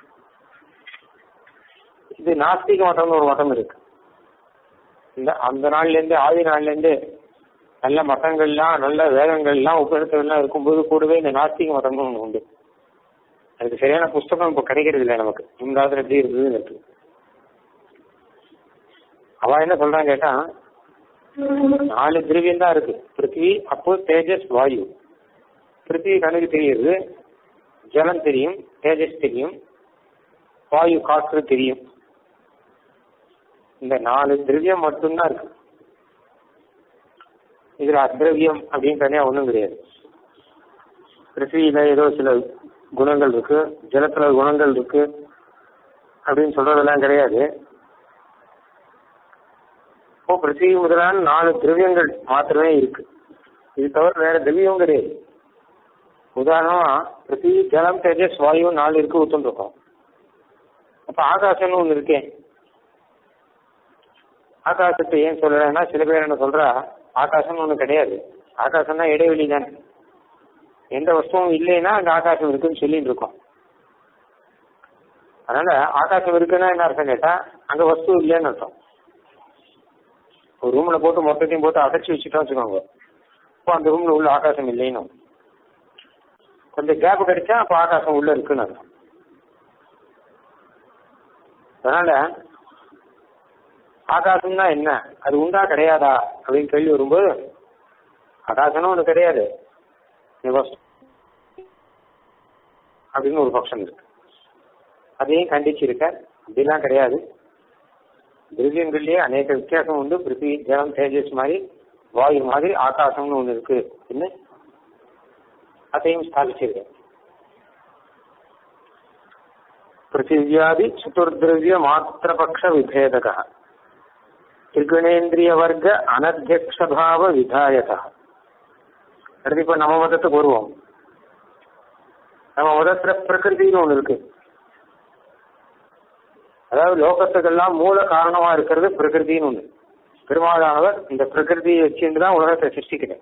இது நாஸ்திக மதம்னு ஒரு மதம் இருக்கு இந்த அந்த நாள்ல இருந்து ஆதி நாள்ல இருந்து நல்ல மதங்கள்லாம் நல்ல வேதங்கள்லாம் உபநிடத்துகள்லாம் இருக்கும்போது கூடவே இந்த நாஸ்திக மதம்னு ஒன்று உண்டு அதுக்கு சரியான புஸ்தகம் இப்போ கிடைக்கிறது இல்லை நமக்கு முந்தாதில் எப்படி இருந்ததுன்னு இருக்கு அவ என்ன சொல்றான்னு கேட்டா நாலு திரவியம் தான் இருக்கு பிருத்திவி அப்போ தேஜஸ் வாயு பிருத்திவி கணக்கு தெரியுது ஜலம் தெரியும் தேஜஸ் தெரியும் வாயு காற்று தெரியும் இந்த நாலு திரவியம் மட்டும்தான் இருக்கு இதுல அத்ரவியம் அப்படின்னு தனியா ஒண்ணும் கிடையாது பிருத்திவியில ஏதோ சில குணங்கள் இருக்கு ஜலத்துல குணங்கள் இருக்கு அப்படின்னு சொல்றதெல்லாம் கிடையாது இப்போ பிருத்திவி முதலான நாலு திரவியங்கள் மாத்திரமே இருக்கு இது தவிர வேற திரவியம் கிடையாது உதாரணமா பிருத்திவி ஜலம் தேஜஸ் வாயு நாலு இருக்கு ஒத்துருக்கோம் அப்ப ஆகாசம்னு ஒண்ணு இருக்கேன் ஆகாசத்தை ஏன் சொல்றேன்னா சில பேர் என்ன சொல்றா ஆகாசம்னு ஒண்ணு கிடையாது ஆகாசம்னா இடைவெளி தானே எந்த வஸ்துவும் இல்லைன்னா அங்க ஆகாசம் இருக்குன்னு சொல்லிட்டு இருக்கோம் அதனால ஆகாசம் இருக்குன்னா என்ன அர்த்தம் கேட்டா அங்க வஸ்து இல்லைன்னு அர்த்தம் ஒரு ரூம்ல போட்டு மொத்தத்தையும் போட்டு அடைச்சி வச்சுட்டோம் வச்சுக்கோங்க இப்போ அந்த ரூம்ல உள்ள ஆகாசம் இல்லைன்னு கொஞ்சம் கேப் கிடைச்சா அப்ப ஆகாசம் உள்ள இருக்குன்னு அர்த்தம் அதனால ஆகாசம்னா என்ன அது உண்டா கிடையாதா அப்படின்னு கேள்வி வரும்போது ஆகாசம்னு ஒண்ணு கிடையாது அப்படின்னு ஒரு பட்சம் இருக்கு அதையும் கண்டிச்சிருக்க அப்படிலாம் கிடையாது திரவியங்கள்லயே அநேக வித்தியாசம் உண்டு பிருத்திவி ஜலம் தேஜஸ் மாதிரி வாயு மாதிரி ஆகாசம்னு ஒண்ணு இருக்கு அப்படின்னு அதையும் ஸ்தாபிச்சிருக்கேன் பிருத்திவியாதி சதுர்திரவிய மாத்திரபக்ஷ விபேதக திரிகுணேந்திரிய வர்க்க அனத்தியக்ஷபாவ விதாயகா அடுத்து இப்ப நம்ம மதத்துக்கு வருவோம் நம்ம மதத்துல பிரகிருதின்னு ஒண்ணு இருக்கு அதாவது லோகத்துக்கெல்லாம் மூல காரணமா இருக்கிறது பிரகிருதின்னு ஒண்ணு பெருமாளானவர் இந்த பிரகிருதியை வச்சுட்டு தான் உலகத்தை சிருஷ்டிக்கிறேன்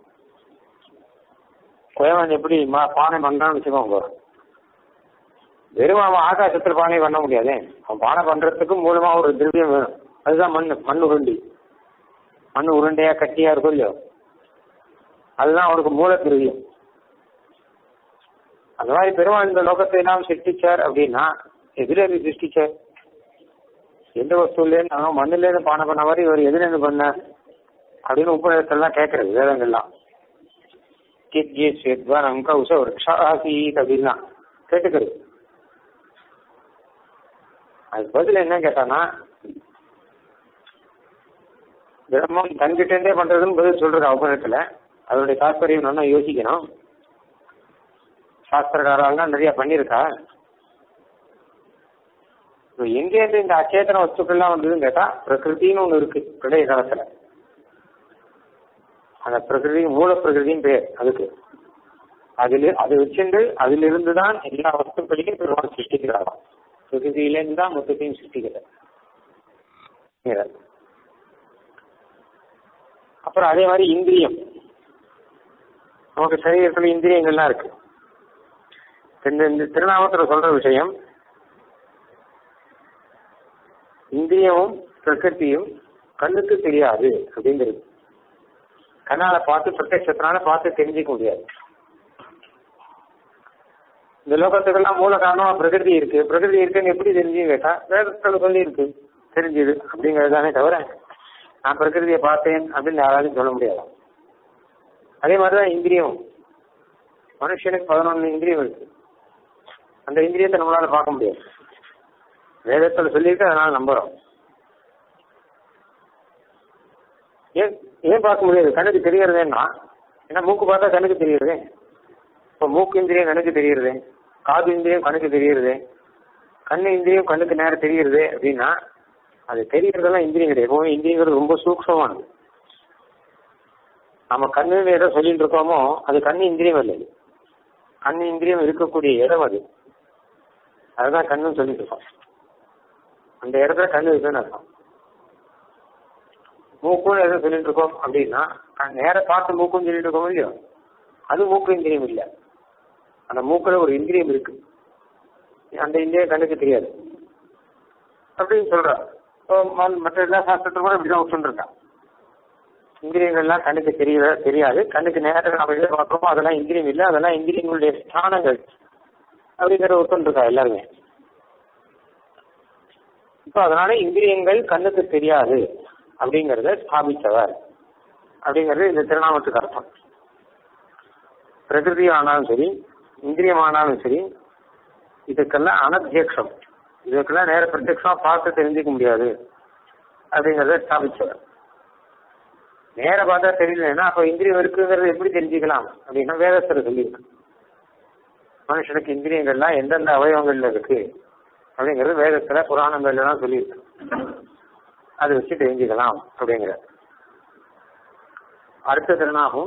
குயவன் எப்படி பானை பண்றான்னு வச்சுக்கோங்க வெறும் அவன் ஆகாசத்துல பானை பண்ண முடியாதே அவன் பானை பண்றதுக்கு மூலமா ஒரு திரவியம் வேணும் அதுதான் மண் மண் உருண்டி மண் உருண்டையா கட்டியா இருக்கும் இல்லையோ அதுதான் அவனுக்கு மூல திரவியம் அந்த மாதிரி பெருமாள் இந்த லோகத்தை எல்லாம் சிருஷ்டிச்சார் அப்படின்னா எதுல இருந்து சிருஷ்டிச்சார் எந்த வஸ்துலேருந்து மண்ணுல இருந்து பானை பண்ண மாதிரி இவர் எதுல இருந்து பண்ண அப்படின்னு உபநிடத்தெல்லாம் கேட்கறது வேதங்கள்லாம் கிட்ஜி ஸ்வேத்வான் கௌச விரக்ஷாசீத் அப்படின்னா கேட்டுக்கிறது அது பதில் என்ன கேட்டானா பிரம்மம் தன்கிட்ட இருந்தே பண்றதுன்னு பதில் சொல்றது உபநிடத்துல அதனுடைய தாற்பயம் நல்லா யோசிக்கணும் சாஸ்திரக்காரெல்லாம் நிறைய பண்ணியிருக்கா எங்கேருந்து இந்த அச்சேதன வஸ்துக்கள்லாம் வந்ததுன்னு கேட்டா பிரகிருத்தின்னு ஒண்ணு இருக்கு பழைய காலத்துல அந்த பிரகிருதி மூல பிரகிருதின்னு பேர் அதுக்கு அதுல அதை வச்சுண்டு அதுல இருந்து தான் எல்லா வஸ்துக்களையும் பெருமாள் சிருஷ்டிக்கிறாராம் பிரகிருதியிலேருந்து தான் மொத்தத்தையும் சிருஷ்டிக்கிறார் அப்புறம் அதே மாதிரி இந்திரியம் நமக்கு சரீரத்துல இந்திரியங்கள்லாம் இருக்கு இந்த இந்த திருநாமத்துல சொல்ற விஷயம் இந்திரியமும் பிரகிருத்தியும் கண்ணுக்கு தெரியாது அப்படிங்கிறது கண்ணால பார்த்து பிரத்யட்சத்தினால பார்த்து தெரிஞ்சுக்க முடியாது இந்த லோகத்துக்கெல்லாம் மூல காரணமா பிரகிருதி இருக்கு பிரகிருதி இருக்குன்னு எப்படி தெரிஞ்சு கேட்டா வேதத்துல சொல்லி இருக்கு தெரிஞ்சுது அப்படிங்கிறது தானே தவிர நான் பிரகிருதியை பார்த்தேன் அப்படின்னு யாராலையும் சொல்ல முடியாது அதே மாதிரிதான் இந்திரியம் மனுஷனுக்கு பதினொன்று இந்திரியம் இருக்கு அந்த இந்திரியத்தை நம்மளால பார்க்க முடியாது வேதத்துல சொல்லியிருக்கு அதனால நம்புறோம் ஏன் ஏன் பார்க்க முடியாது கண்ணுக்கு தெரியறதேன்னா ஏன்னா மூக்கு பார்த்தா கண்ணுக்கு தெரியுறதே இப்போ மூக்கு இந்திரியம் கண்ணுக்கு தெரியுறதே காது இந்திரியம் கண்ணுக்கு தெரியுறதே கண்ணு இந்திரியம் கண்ணுக்கு நேரம் தெரியுறது அப்படின்னா அது தெரியறதெல்லாம் இந்திரியம் கிடையாது எப்பவுமே இந்திரியங்கிறது ரொம்ப சூக்ஷமானது நம்ம கண்ணுன்னு எதை சொல்லிட்டு இருக்கோமோ அது கண்ணு இந்திரியம் இல்லை அது. கண்ணு இந்திரியம் இருக்கக்கூடிய இடம் அது அதுதான் கண்ணுன்னு சொல்லிட்டு இருக்கோம் அந்த இடத்துல கண்ணு இருக்குன்னு அர்த்தம் மூக்குன்னு எதை சொல்லிட்டு இருக்கோம் அப்படின்னா க- நேர பார்த்து மூக்குன்னு சொல்லிட்டு இருக்கோம் இல்லையோ அது மூக்கு இந்திரியம் இல்லை அந்த மூக்குல ஒரு இந்திரியம் இருக்கு அந்த இந்திரியம் கண்ணுக்கு தெரியாது அப்படின்னு சொல்றா இப்போ ம- மற்ற எல்லா சாஸ்திரத்திலும் கூட இப்படிதான் விட்டுருக்கான் இந்திரியங்கள்லாம் கண்ணுக்கு தெரிய தெரியாது கண்ணுக்கு நேரம் நம்ம எதை பார்க்கறோமோ அதெல்லாம் இந்திரியம் இல்லை அதெல்லாம் இந்திரியங்களுடைய ஸ்தானங்கள் அப்படிங்கிற ஒத்துருக்கா எல்லாருமே இப்போ அதனால இந்திரியங்கள் கண்ணுக்கு தெரியாது அப்படிங்கறத ஸ்தாபித்தவர் அப்படிங்கிறது இந்த திருநாமத்துக்கு அர்த்தம் பிரகிருதி ஆனாலும் சரி இந்திரியம் ஆனாலும் சரி இதுக்கெல்லாம் அனத்தியக்ஷம் இதுக்கெல்லாம் நேர பிரத்யக்ஷமா பார்த்து தெரிஞ்சுக்க முடியாது அப்படிங்கறத ஸ்தாபிச்சவர் நேர பார்த்தா தெரியலன்னா அப்ப இந்திரியம் இருக்குங்கிறது எப்படி தெரிஞ்சுக்கலாம் அப்படின்னா வேதத்துல சொல்லியிருக்கு மனுஷனுக்கு இந்திரியங்கள்லாம் எந்தெந்த அவயவங்கள்ல இருக்கு அப்படிங்கிறது வேதத்துல புராணங்கள்ல எல்லாம் சொல்லியிருக்கு அதை வச்சு தெரிஞ்சுக்கலாம் அப்படிங்கிற அடுத்த திருநாகும்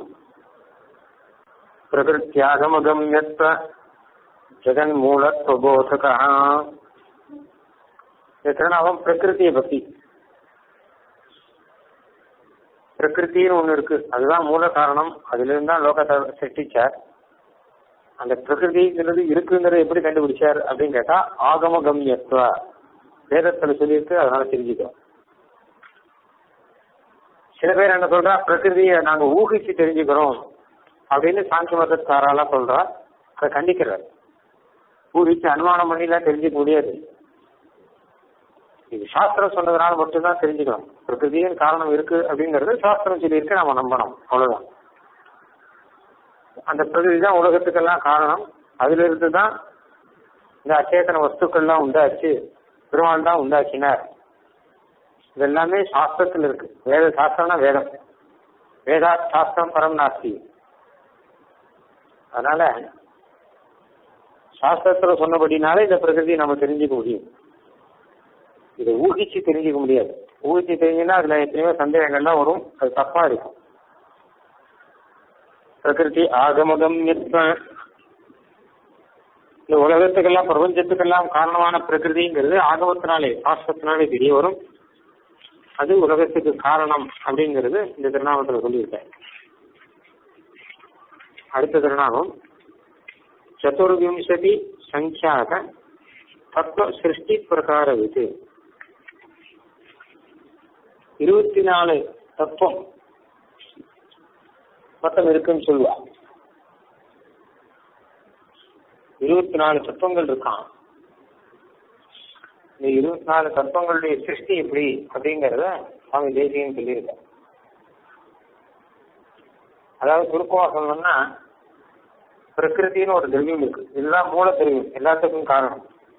பிரகிருத்தியாகமகம்யத்வ ஜெகன் மூலத்வபோதகா இந்த திருநாமம் பிரகிருதியை பத்தி பிரகிருத்தின்னு ஒண்ணு இருக்கு அதுதான் மூல காரணம் அதுல இருந்து தான் லோகத்தை சிருஷ்டிச்சார் அந்த பிரகிருதிங்கிறது இருக்குங்கிறத எப்படி கண்டுபிடிச்சார் அப்படின்னு கேட்டா ஆகமகம்யத்வ வேதத்துல சொல்லியிருக்கு அதனால தெரிஞ்சுக்கோ சில பேர் என்ன சொல்றா பிரகிருதியை நாங்க ஊகிச்சு தெரிஞ்சுக்கிறோம் அப்படின்னு சாந்தி மதத்தாராலாம் சொல்றா அதை கண்டிக்கிறார் ஊகிச்சு அனுமானம் பண்ணிலாம் தெரிஞ்சுக்க முடியாது இது சாஸ்திரம் சொன்னதுனால மட்டும்தான் தெரிஞ்சுக்கணும் பிரகிருதியின் காரணம் இருக்கு அப்படிங்கறது சாஸ்திரம் சொல்லியிருக்கு நம்ம நம்பணும் அவ்வளவுதான் அந்த பிரகிருதி தான் உலகத்துக்கெல்லாம் காரணம் அதுல இருந்து தான் இந்த அச்சேதன வஸ்துக்கள்லாம் உண்டாச்சு பெருமாள் தான் உண்டாக்கினார் இது எல்லாமே சாஸ்திரத்தில் இருக்கு வேத சாஸ்திரம்னா வேதம் வேதா சாஸ்திரம் பரம் நாஸ்தி அதனால சாஸ்திரத்துல சொன்னபடினாலே இந்த பிரகிருதி நம்ம தெரிஞ்சுக்க முடியும் இதை ஊகிச்சு தெரிஞ்சுக்க முடியாது ஊகிச்சு தெரிஞ்சுன்னா அதுல எத்தனையோ சந்தேகங்கள்லாம் வரும் அது தப்பா இருக்கும் பிரகிருதி ஆகமகம் இந்த உலகத்துக்கெல்லாம் பிரபஞ்சத்துக்கெல்லாம் காரணமான பிரகிருதிங்கிறது ஆகமத்தினாலே சாஸ்திரத்தினாலே தெரிய வரும் அது உலகத்துக்கு காரணம் அப்படிங்கிறது இந்த திருநாமத்துல சொல்லியிருக்கேன் அடுத்த திருநாமம் சதுர்விம்சதி சங்கியாக தத்துவ சிருஷ்டி பிரகார இது இருபத்தி நாலு தத்துவம் மொத்தம் இருக்குன்னு சொல்லுவா இருபத்தி நாலு தத்துவங்கள் இருக்கான் இந்த இருபத்தி நாலு தத்துவங்களுடைய சிருஷ்டி எப்படி அப்படிங்கறத சுவாமி தேசியம் சொல்லியிருக்க அதாவது சுருக்கமா சொல்லணும்னா பிரகிருத்தின்னு ஒரு திரவியம் இருக்கு இதுதான் மூல திரவியம் எல்லாத்துக்கும் காரணம்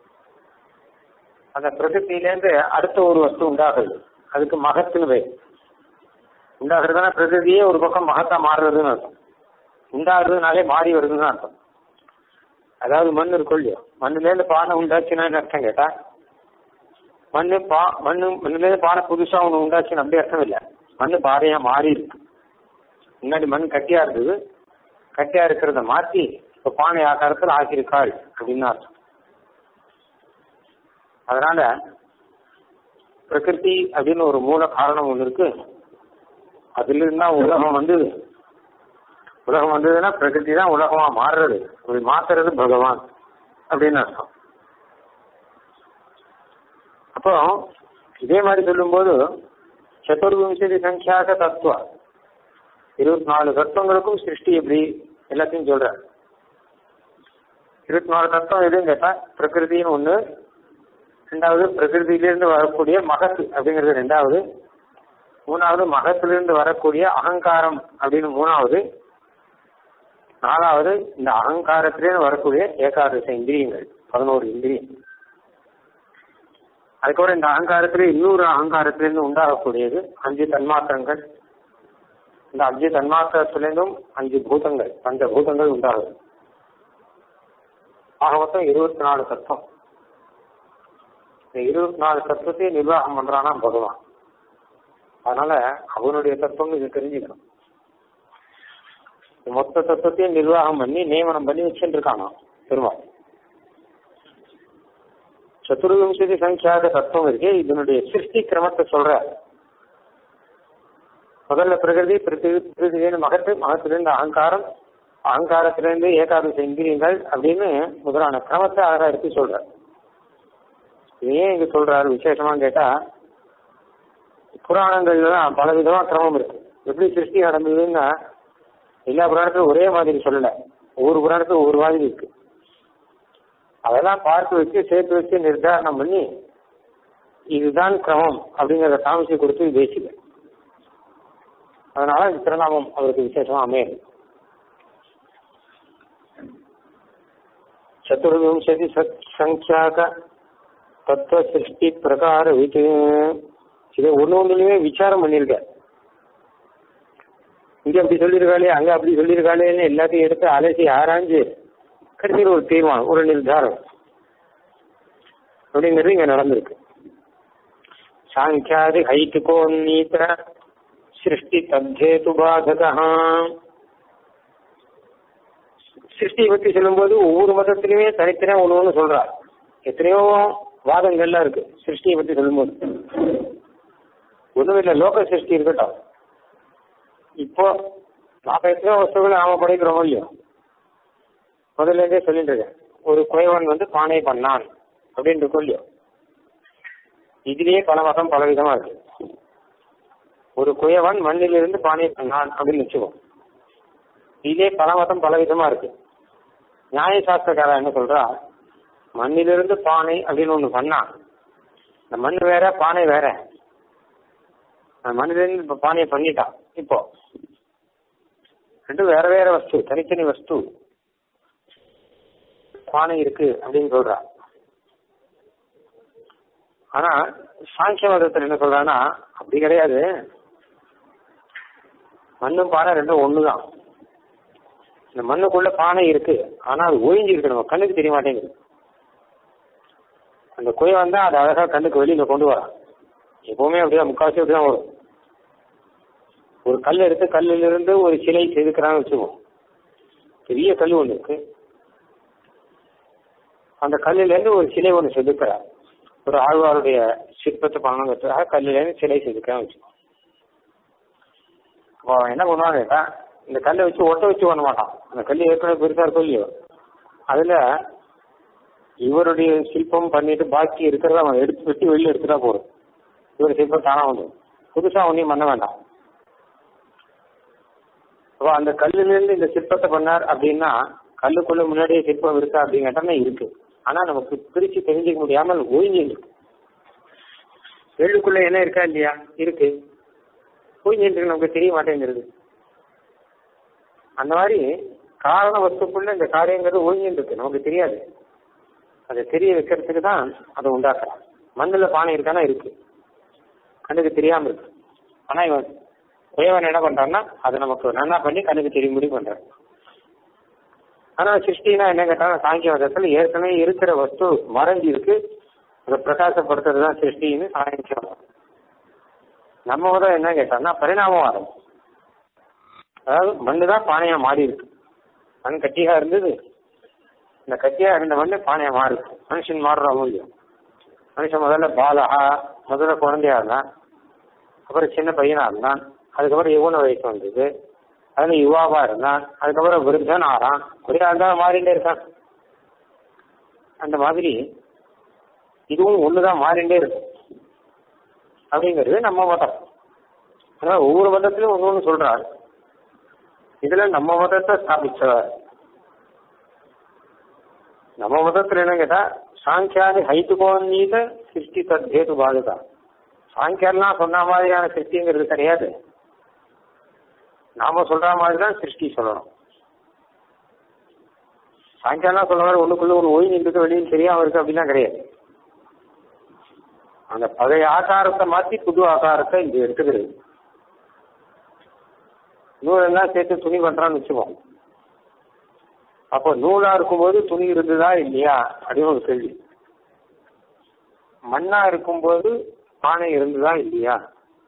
அந்த பிரகிருத்திலேருந்து அடுத்த ஒரு வஸ்து உண்டாகுது அதுக்கு மகத்துன்னு பேர் உண்டாகிறதுனா பிரகிருதியே ஒரு பக்கம் மகத்தா மாறுறதுன்னு அர்த்தம் உண்டாகிறதுனாலே மாறி வருதுன்னு அர்த்தம் அதாவது மண் இருக்கும் இல்லையோ மண்ணுலேருந்து பானை உண்டாச்சுன்னு அர்த்தம் கேட்டா மண்ணு பா மண்ணு மண்ணுலேருந்து பானை புதுசா ஒன்று உண்டாச்சுன்னு அப்படி அர்த்தம் இல்லை மண்ணு பாறையா மாறி இருக்கு முன்னாடி மண் கட்டியா இருந்தது கட்டியா இருக்கிறத மாத்தி இப்ப பானை ஆக்காரத்தில் ஆக்கியிருக்காள் அப்படின்னு அர்த்தம் அதனால பிரகிருதி அப்படின்னு ஒரு மூல காரணம் ஒன்று இருக்கு அதுல இருந்தா உலகம் வந்தது உலகம் வந்ததுன்னா பிரகிருதி தான் உலகமா மாறுறது அப்படி மாத்துறது பகவான் அப்படின்னு அர்த்தம் அப்போ இதே மாதிரி சொல்லும்போது சதுர்விம்சதி சங்கியாக தத்துவம் இருபத்தி நாலு தத்துவங்களுக்கும் சிருஷ்டி எப்படி எல்லாத்தையும் சொல்ற இருபத்தி நாலு தத்துவம் எதுன்னு கேட்டா பிரகிருதின்னு ஒண்ணு ரெண்டாவது பிரகிருதியிலிருந்து வரக்கூடிய மகத்து அப்படிங்கிறது ரெண்டாவது மூணாவது மகத்திலிருந்து வரக்கூடிய அகங்காரம் அப்படின்னு மூணாவது நாலாவது இந்த அகங்காரத்திலிருந்து வரக்கூடிய ஏகாதச இந்திரியங்கள் பதினோரு இந்திரியம் அதுக்கப்புறம் இந்த அகங்காரத்திலே இன்னொரு அகங்காரத்திலிருந்து உண்டாகக்கூடியது அஞ்சு தன்மாத்திரங்கள் இந்த அஞ்சு தன்மாத்திரத்திலிருந்தும் அஞ்சு பூதங்கள் பஞ்ச பூதங்கள் உண்டாகுது ஆக மொத்தம் இருபத்தி நாலு தத்துவம் இந்த இருபத்தி நாலு தத்துவத்தை நிர்வாகம் பண்றானா பகவான் அதனால அவனுடைய தத்துவம் இது தெரிஞ்சுக்கணும் மொத்த தத்துவத்தையும் நிர்வாகம் பண்ணி நியமனம் பண்ணி வச்சுட்டு இருக்கானா பெருமாள் சதுர்விம்சதி சங்கியாக தத்துவம் இருக்கு இதனுடைய சிருஷ்டி கிரமத்தை சொல்ற முதல்ல பிரகிருதி பிருத்திவி பிருத்திவின்னு மகத்து மகத்திலிருந்து அகங்காரம் அகங்காரத்திலிருந்து ஏகாதசி இந்திரியங்கள் அப்படின்னு முதலான கிரமத்தை அழகா எடுத்து சொல்ற இது ஏன் இங்க சொல்றாரு விசேஷமா கேட்டா புராணங்கள்லாம் பல விதமா கிரமம் இருக்கு எப்படி சிருஷ்டி நடந்ததுன்னா எல்லா புராணத்திலும் ஒரே மாதிரி சொல்லல ஒவ்வொரு புராணத்துக்கும் ஒவ்வொரு மாதிரி இருக்கு அதெல்லாம் பார்த்து வச்சு சேர்த்து வச்சு நிர்தாரணம் பண்ணி இதுதான் கிரமம் அப்படிங்கிறத காமிச்சு கொடுத்து பேசிக்க அதனால இந்த திருநாமம் அவருக்கு விசேஷமா அமையுது சதுர்விம்சதி சங்கியாக தத்துவ சிருஷ்டி பிரகார வீட்டு இதை ஒண்ணு ஒண்ணுலயுமே விசாரம் பண்ணிருக்க இங்க அப்படி சொல்லியிருக்காளே அங்க அப்படி சொல்லியிருக்காளேன்னு எல்லாத்தையும் எடுத்து அலசி ஆராய்ஞ்சு கடைசியில் ஒரு தீர்மானம் ஒரு நிர்தாரம் அப்படிங்கிறது இங்க நடந்திருக்கு சாங்கியாதி ஹைட்டுகோன்னீத சிருஷ்டி தத்தேது பாதகா சிருஷ்டியை பத்தி சொல்லும்போது ஒவ்வொரு மதத்திலுமே தனித்தனியா ஒண்ணு ஒண்ணு சொல்றா எத்தனையோ வாதங்கள்லாம் இருக்கு சிருஷ்டியை பத்தி சொல்லும்போது ஒண்ணும் இல்லை லோக சிருஷ்டி இருக்கட்டும் இப்போ நாம எத்தனையோ வஸ்துகளை நாம படைக்கிறோமோ இல்லையோ முதல்ல இருந்தே சொல்லிட்டு இருக்கேன் ஒரு குயவன் வந்து பானை பண்ணான் அப்படின்னு இருக்கும் இல்லையோ இதுலயே பல மதம் பல விதமா இருக்கு ஒரு குயவன் மண்ணிலிருந்து பானை பண்ணான் அப்படின்னு வச்சுக்கோ இதே பல மதம் பல விதமா இருக்கு நியாய சாஸ்திரக்காரன் என்ன சொல்றா மண்ணிலிருந்து பானை அப்படின்னு ஒண்ணு பண்ணான் இந்த மண் வேற பானை வேற அந்த மண்ணிலிருந்து இப்ப பானையை பண்ணிட்டான் இப்போ ரெண்டும் வேற வேற வஸ்து தனித்தனி வஸ்து பானை இருக்கு அப்படின்னு சொல்றா ஆனா சாங்கிய மதத்தில் என்ன சொல்றான்னா அப்படி கிடையாது மண்ணும் பானை ரெண்டும் ஒண்ணுதான் இந்த மண்ணுக்குள்ள பானை இருக்கு ஆனா அது ஒழிஞ்சு இருக்கு நம்ம கண்ணுக்கு தெரிய மாட்டேங்குது அந்த குயவன் தான் அதை அழகா கண்ணுக்கு வெளியில கொண்டு வரான் எப்பவுமே அப்படிதான் முக்கால்வாசி அப்படிதான் வரும் ஒரு கல் எடுத்து கல்லில் இருந்து ஒரு சிலை செதுக்கிறான்னு வச்சுக்கோம் பெரிய கல் ஒண்ணு இருக்கு அந்த கல்லுல இருந்து ஒரு சிலை ஒண்ணு செதுக்கிறார் ஒரு ஆழ்வாருடைய சிற்பத்தை பண்ணணுங்கிறதுக்காக கல்லுல இருந்து சிலை செதுக்கிறான்னு வச்சுக்கோ அப்போ அவன் என்ன பண்ணுவான்னு கேட்டா இந்த கல்லை வச்சு ஒட்ட வச்சு பண்ண மாட்டான் அந்த கல் ஏற்கனவே பெருசா இருக்கும் இல்லையோ அதுல இவருடைய சிற்பம் பண்ணிட்டு பாக்கி இருக்கிறத அவன் எடுத்து வெட்டி வெளில எடுத்துட்டா போதும் இவர் சிற்பம் தானா வந்து புதுசா ஒன்றையும் பண்ண வேண்டாம் அப்போ அந்த கல்லுல இருந்து இந்த சிற்பத்தை பண்ணார் அப்படின்னா கல்லுக்குள்ள முன்னாடியே சிற்பம் இருக்கா அப்படின்னு கேட்டா இருக்கு ஆனா நமக்கு பிரிச்சு தெரிஞ்சுக்க முடியாமல் ஒழிஞ்சு இருக்கு எள்ளுக்குள்ள என்ன இருக்கா இல்லையா இருக்கு ஒழிஞ்சு இருக்கு நமக்கு தெரிய மாட்டேங்கிறது அந்த மாதிரி காரண வஸ்துக்குள்ள இந்த காரியங்கிறது ஒழிஞ்சு இருக்கு நமக்கு தெரியாது அதை தெரிய வைக்கிறதுக்கு தான் அதை உண்டாக்குறான் மண்ணுல பானை இருக்கானா இருக்கு கண்ணுக்கு தெரியாம இருக்கு ஆனா இவன் உயவன் என்ன பண்றான்னா அதை நமக்கு நல்லா பண்ணி கண்ணுக்கு தெரியும்படி பண்றான் ஆனா சிருஷ்டினா என்ன கேட்டாலும் சாங்கிய மதத்துல ஏற்கனவே இருக்கிற வஸ்து மறைஞ்சு இருக்கு அதை பிரகாசப்படுத்துறது தான் சிருஷ்டின்னு சாங்கிய மதம் நம்ம மதம் என்ன கேட்டோம்னா பரிணாமவாதம் அதாவது மண்ணு தான் பானையா மாறி இருக்கு மண் கட்டியா இருந்தது இந்த கட்டியா இருந்த மண்ணு பானையா மாறுது மனுஷன் மாறுற மூலியம் மனுஷன் முதல்ல பாலகா முதல்ல குழந்தையா இருந்தான் அப்புறம் சின்ன பையனா இருந்தான் அதுக்கப்புறம் யுவன வயசு வந்தது அதுல யுவாவா இருந்தான் அதுக்கப்புறம் விருத்தன் ஆறான் ஒரே ஆள் தான் மாறிண்டே இருக்கான் அந்த மாதிரி இதுவும் ஒண்ணுதான் மாறிண்டே இருக்கு அப்படிங்கிறது நம்ம மதம் அதனால ஒவ்வொரு மதத்திலும் ஒன்று ஒன்று சொல்றாரு இதுல நம்ம மதத்தை ஸ்தாபிச்சவர் நம்ம மதத்துல என்ன கேட்டா சாங்கியாதி ஹைத்துகோன்னீத சிருஷ்டி தத்தேது பாதுகா சாங்கியெல்லாம் சொன்ன மாதிரியான சிருஷ்டிங்கிறது கிடையாது நாம சொல்ற மாதிரி தான் சிருஷ்டி சொல்லணும் சாயங்காலம் சொல்ற மாதிரி ஒண்ணுக்குள்ள ஒரு ஓய்வு இருக்கு வெளியில் தெரியாம இருக்கு அப்படிலாம் கிடையாது அந்த பழைய ஆகாரத்தை மாத்தி புது ஆகாரத்தை இங்க எடுத்துக்கிறது நூலெல்லாம் சேர்த்து துணி பண்றான்னு வச்சுப்போம் அப்போ நூலா இருக்கும்போது துணி இருந்ததா இல்லையா அப்படின்னு ஒரு கேள்வி மண்ணா இருக்கும்போது பானை இருந்ததா இல்லையா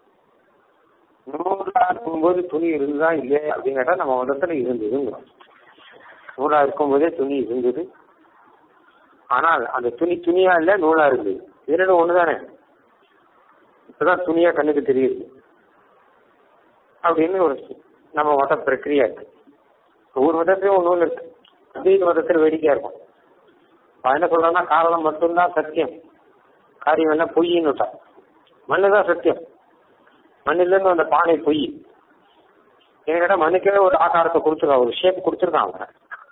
நூலா இருக்கும்போது துணி இருந்ததா இல்லையா அப்படின்னு கேட்டா நம்ம மதத்துல இருந்ததுங்கிறோம் நூலா இருக்கும்போதே துணி இருந்தது ஆனால் அந்த துணி துணியா இல்ல நூலா இருந்தது இரண்டு ஒண்ணுதானே இப்பதான் துணியா கண்ணுக்கு தெரியுது அப்படின்னு ஒரு நம்ம மத பிரக்கிரியா இருக்கு ஒவ்வொரு மதத்திலும் நூல் இருக்கு அத்வைத மதத்தில் வேடிக்கையா இருக்கும் அவன் என்ன சொல்றான்னா காரணம் மட்டும்தான் சத்தியம் காரியம் எல்லாம் பொய்ன்னு விட்டான் மண்ணு தான் சத்தியம் மண்ணிலிருந்து அந்த பானை பொய் என்கிட்ட மண்ணுக்கே ஒரு ஆகாரத்தை கொடுத்துருக்கான் ஒரு ஷேப் கொடுத்துருக்கான் அவன்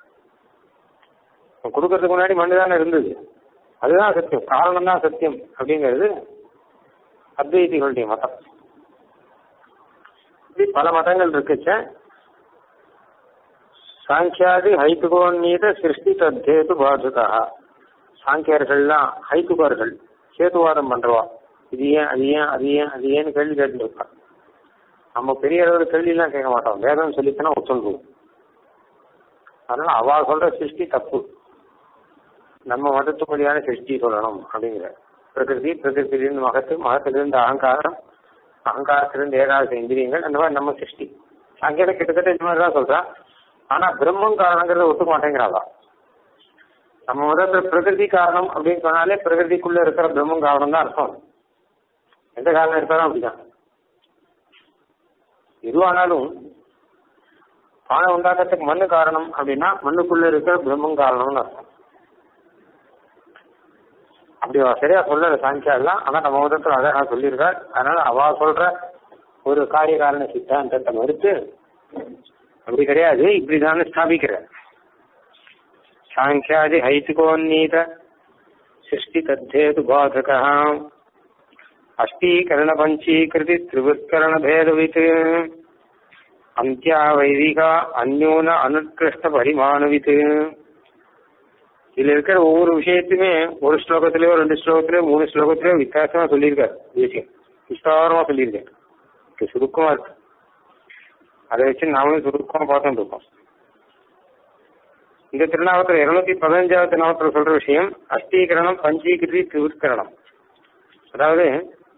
அவன் கொடுக்கறதுக்கு முன்னாடி மண்ணு தானே இருந்தது அதுதான் சத்தியம் காரணம் தான் சத்தியம் அப்படிங்கிறது அத்வைதிகளுடைய மதம் இப்படி பல மதங்கள் இருக்குச்ச சாங்கியாதி ஹைத்துகோன்மீத சிருஷ்டி தத்தேது பாதுகா சாங்கியர்கள்லாம் ஹைத்துகர்கள் சேதுவாதம் பண்றவா இது ஏன் அது ஏன் அது ஏன் அது ஏன்னு கேள்வி கேட்டு இருப்பான் நம்ம பெரிய அளவில் கேள்வி எல்லாம் கேட்க மாட்டோம் வேதம் சொல்லிச்சுன்னா ஒத்துண்டுவோம் அதனால அவ சொல்ற சிருஷ்டி தப்பு நம்ம மதத்துப்படியான சிருஷ்டி சொல்லணும் அப்படிங்கிற பிரகிருதி பிரகிருத்திலிருந்து மகத்து மகத்திலிருந்து அகங்காரம் அகங்காரத்திலிருந்து ஏழாவது இந்திரியங்கள் அந்த மாதிரி நம்ம சிருஷ்டி அங்கே கிட்டத்தட்ட இந்த மாதிரி தான் சொல்றான் ஆனா பிரம்மம் காரணங்கிறத ஒத்துக்க மாட்டேங்கிறாளா நம்ம முதல்ல பிரகிருதி காரணம் அப்படின்னு சொன்னாலே பிரகிருதிக்குள்ள இருக்கிற பிரம்மம் காரணம் தான் அர்த்தம் எந்த காரணம் இருக்காலும் அப்படிதான் எதுவானாலும் பானை உண்டாக்கத்துக்கு மண்ணு காரணம் அப்படின்னா மண்ணுக்குள்ள இருக்கிற பிரம்மம் காரணம்னு அர்த்தம் அப்படி அவ சரியா சொல்லல சாங்கியா எல்லாம் ஆனா நம்ம மதத்துல அழகா சொல்லியிருக்கார் அதனால அவ சொல்ற ஒரு காரிய காரண சித்தாந்தத்தை மறுத்து அப்படி கிடையாது இப்படிதான் ஸ்தாபிக்கிற சாங்கியாதி ஹைத்துகோன்னீத சிருஷ்டி தத்தேது பாதக அஷ்டீகரண பஞ்சீகிருதி திரிவுத்கரண பேதவித் அந்தியா வைதிகா அந்யூன அனுத்கிருஷ்ட பரிமாணவித் இதுல இருக்கிற ஒவ்வொரு விஷயத்தையுமே ஒரு ஸ்லோகத்திலயோ ரெண்டு ஸ்லோகத்திலயோ மூணு ஸ்லோகத்திலயோ வித்தியாசமா சொல்லியிருக்காரு விஷயம் விஸ்தாரமா சொல்லியிருக்காரு இது சுருக்கமா இருக்கு அதை வச்சு நாமளும் சுருக்கமா பார்த்துட்டு இருக்கோம் இந்த திருநாவத்தில் இருநூத்தி பதினஞ்சாவது திருநாவத்தில் சொல்ற விஷயம் அஷ்டீகரணம் பஞ்சீகிருதி திவிற்கரணம் அதாவது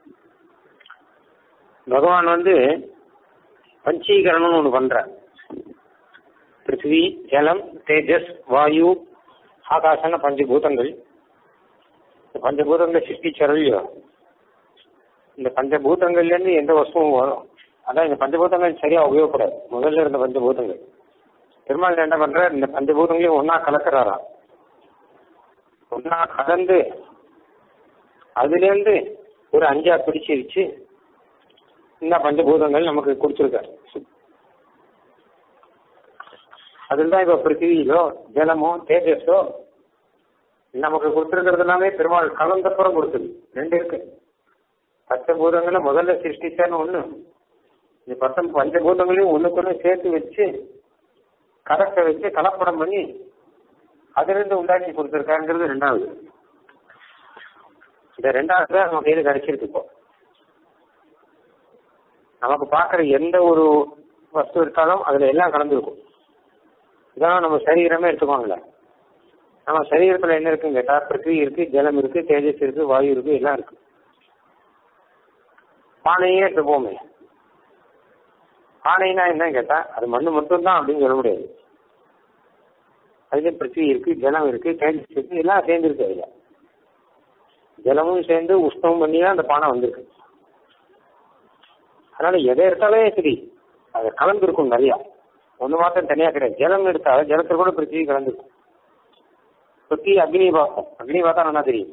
பகவான் வந்து பஞ்சீகரணம்னு ஒண்ணு பண்ற பிருத்திவி ஜலம் தேஜஸ் வாயு ஆகாசன பஞ்சபூதங்கள் இந்த பஞ்சபூதங்களை சிருஷ்டிச்சரலையோ இந்த பஞ்சபூதங்கள்ல இருந்து எந்த வஸ்துவும் வரும் அதான் இந்த பஞ்சபூதங்கள் சரியா உபயோகப்படாது முதல்ல இருந்த பஞ்சபூதங்கள் பெருமாள் என்ன பண்ற இந்த பஞ்சபூதங்களையும் ஒன்னா கலக்கிறாராம் ஒன்னா கலந்து அதுல இருந்து ஒரு அஞ்சா பிடிச்சு வச்சு இந்த பஞ்சபூதங்கள் நமக்கு கொடுத்துருக்காரு அதுல தான் இப்ப பிருத்திவியிலோ ஜலமோ தேஜஸோ நமக்கு கொடுத்துருக்கிறது எல்லாமே பெருமாள் கலந்தப்புறம் கொடுத்தது ரெண்டு இருக்கு பஞ்சபூதங்களை முதல்ல சிருஷ்டிச்சான்னு ஒண்ணு இந்த பத்தம் பஞ்சபூதங்களையும் ஒண்ணுக்கு சேர்த்து வச்சு கலக்க வச்சு கலப்படம் பண்ணி அதிலிருந்து உண்டாக்கி கொடுத்துருக்காங்கிறது ரெண்டாவது இந்த ரெண்டாவது தான் நம்ம கையில் கிடைச்சிருக்கு இப்போ நமக்கு பார்க்குற எந்த ஒரு வஸ்து இருக்காலும் அதுல எல்லாம் கலந்துருக்கும் இதான் நம்ம சரீரமே எடுத்துக்கோங்களேன் நம்ம சரீரத்துல என்ன இருக்குன்னு கேட்டா பிருத்திவி இருக்கு ஜலம் இருக்கு தேஜஸ் இருக்கு வாயு இருக்கு எல்லாம் இருக்கு பானையே எடுத்துப்போமே பானைனா என்ன கேட்டா அது மண்ணு மட்டும்தான் அப்படின்னு சொல்ல முடியாது அதுல பிருத்திவி இருக்கு ஜலம் இருக்கு தேஜஸ் இருக்கு எல்லாம் சேர்ந்துருக்கு அதுல ஜலமும் சேர்ந்து உஷ்ணமும் பண்ணி தான் அந்த பானை வந்திருக்கு அதனால எதை எடுத்தாலே சரி அது கலந்துருக்கும் நிறையா ஒன்று மாத்திரம் தனியாக கிடையாது ஜலம் எடுத்தா ஜலத்தில் கூட பிருத்திவி கலந்துருக்கும் சுத்தி அக்னி பார்த்தோம் அக்னி பார்த்தா நல்லா தெரியும்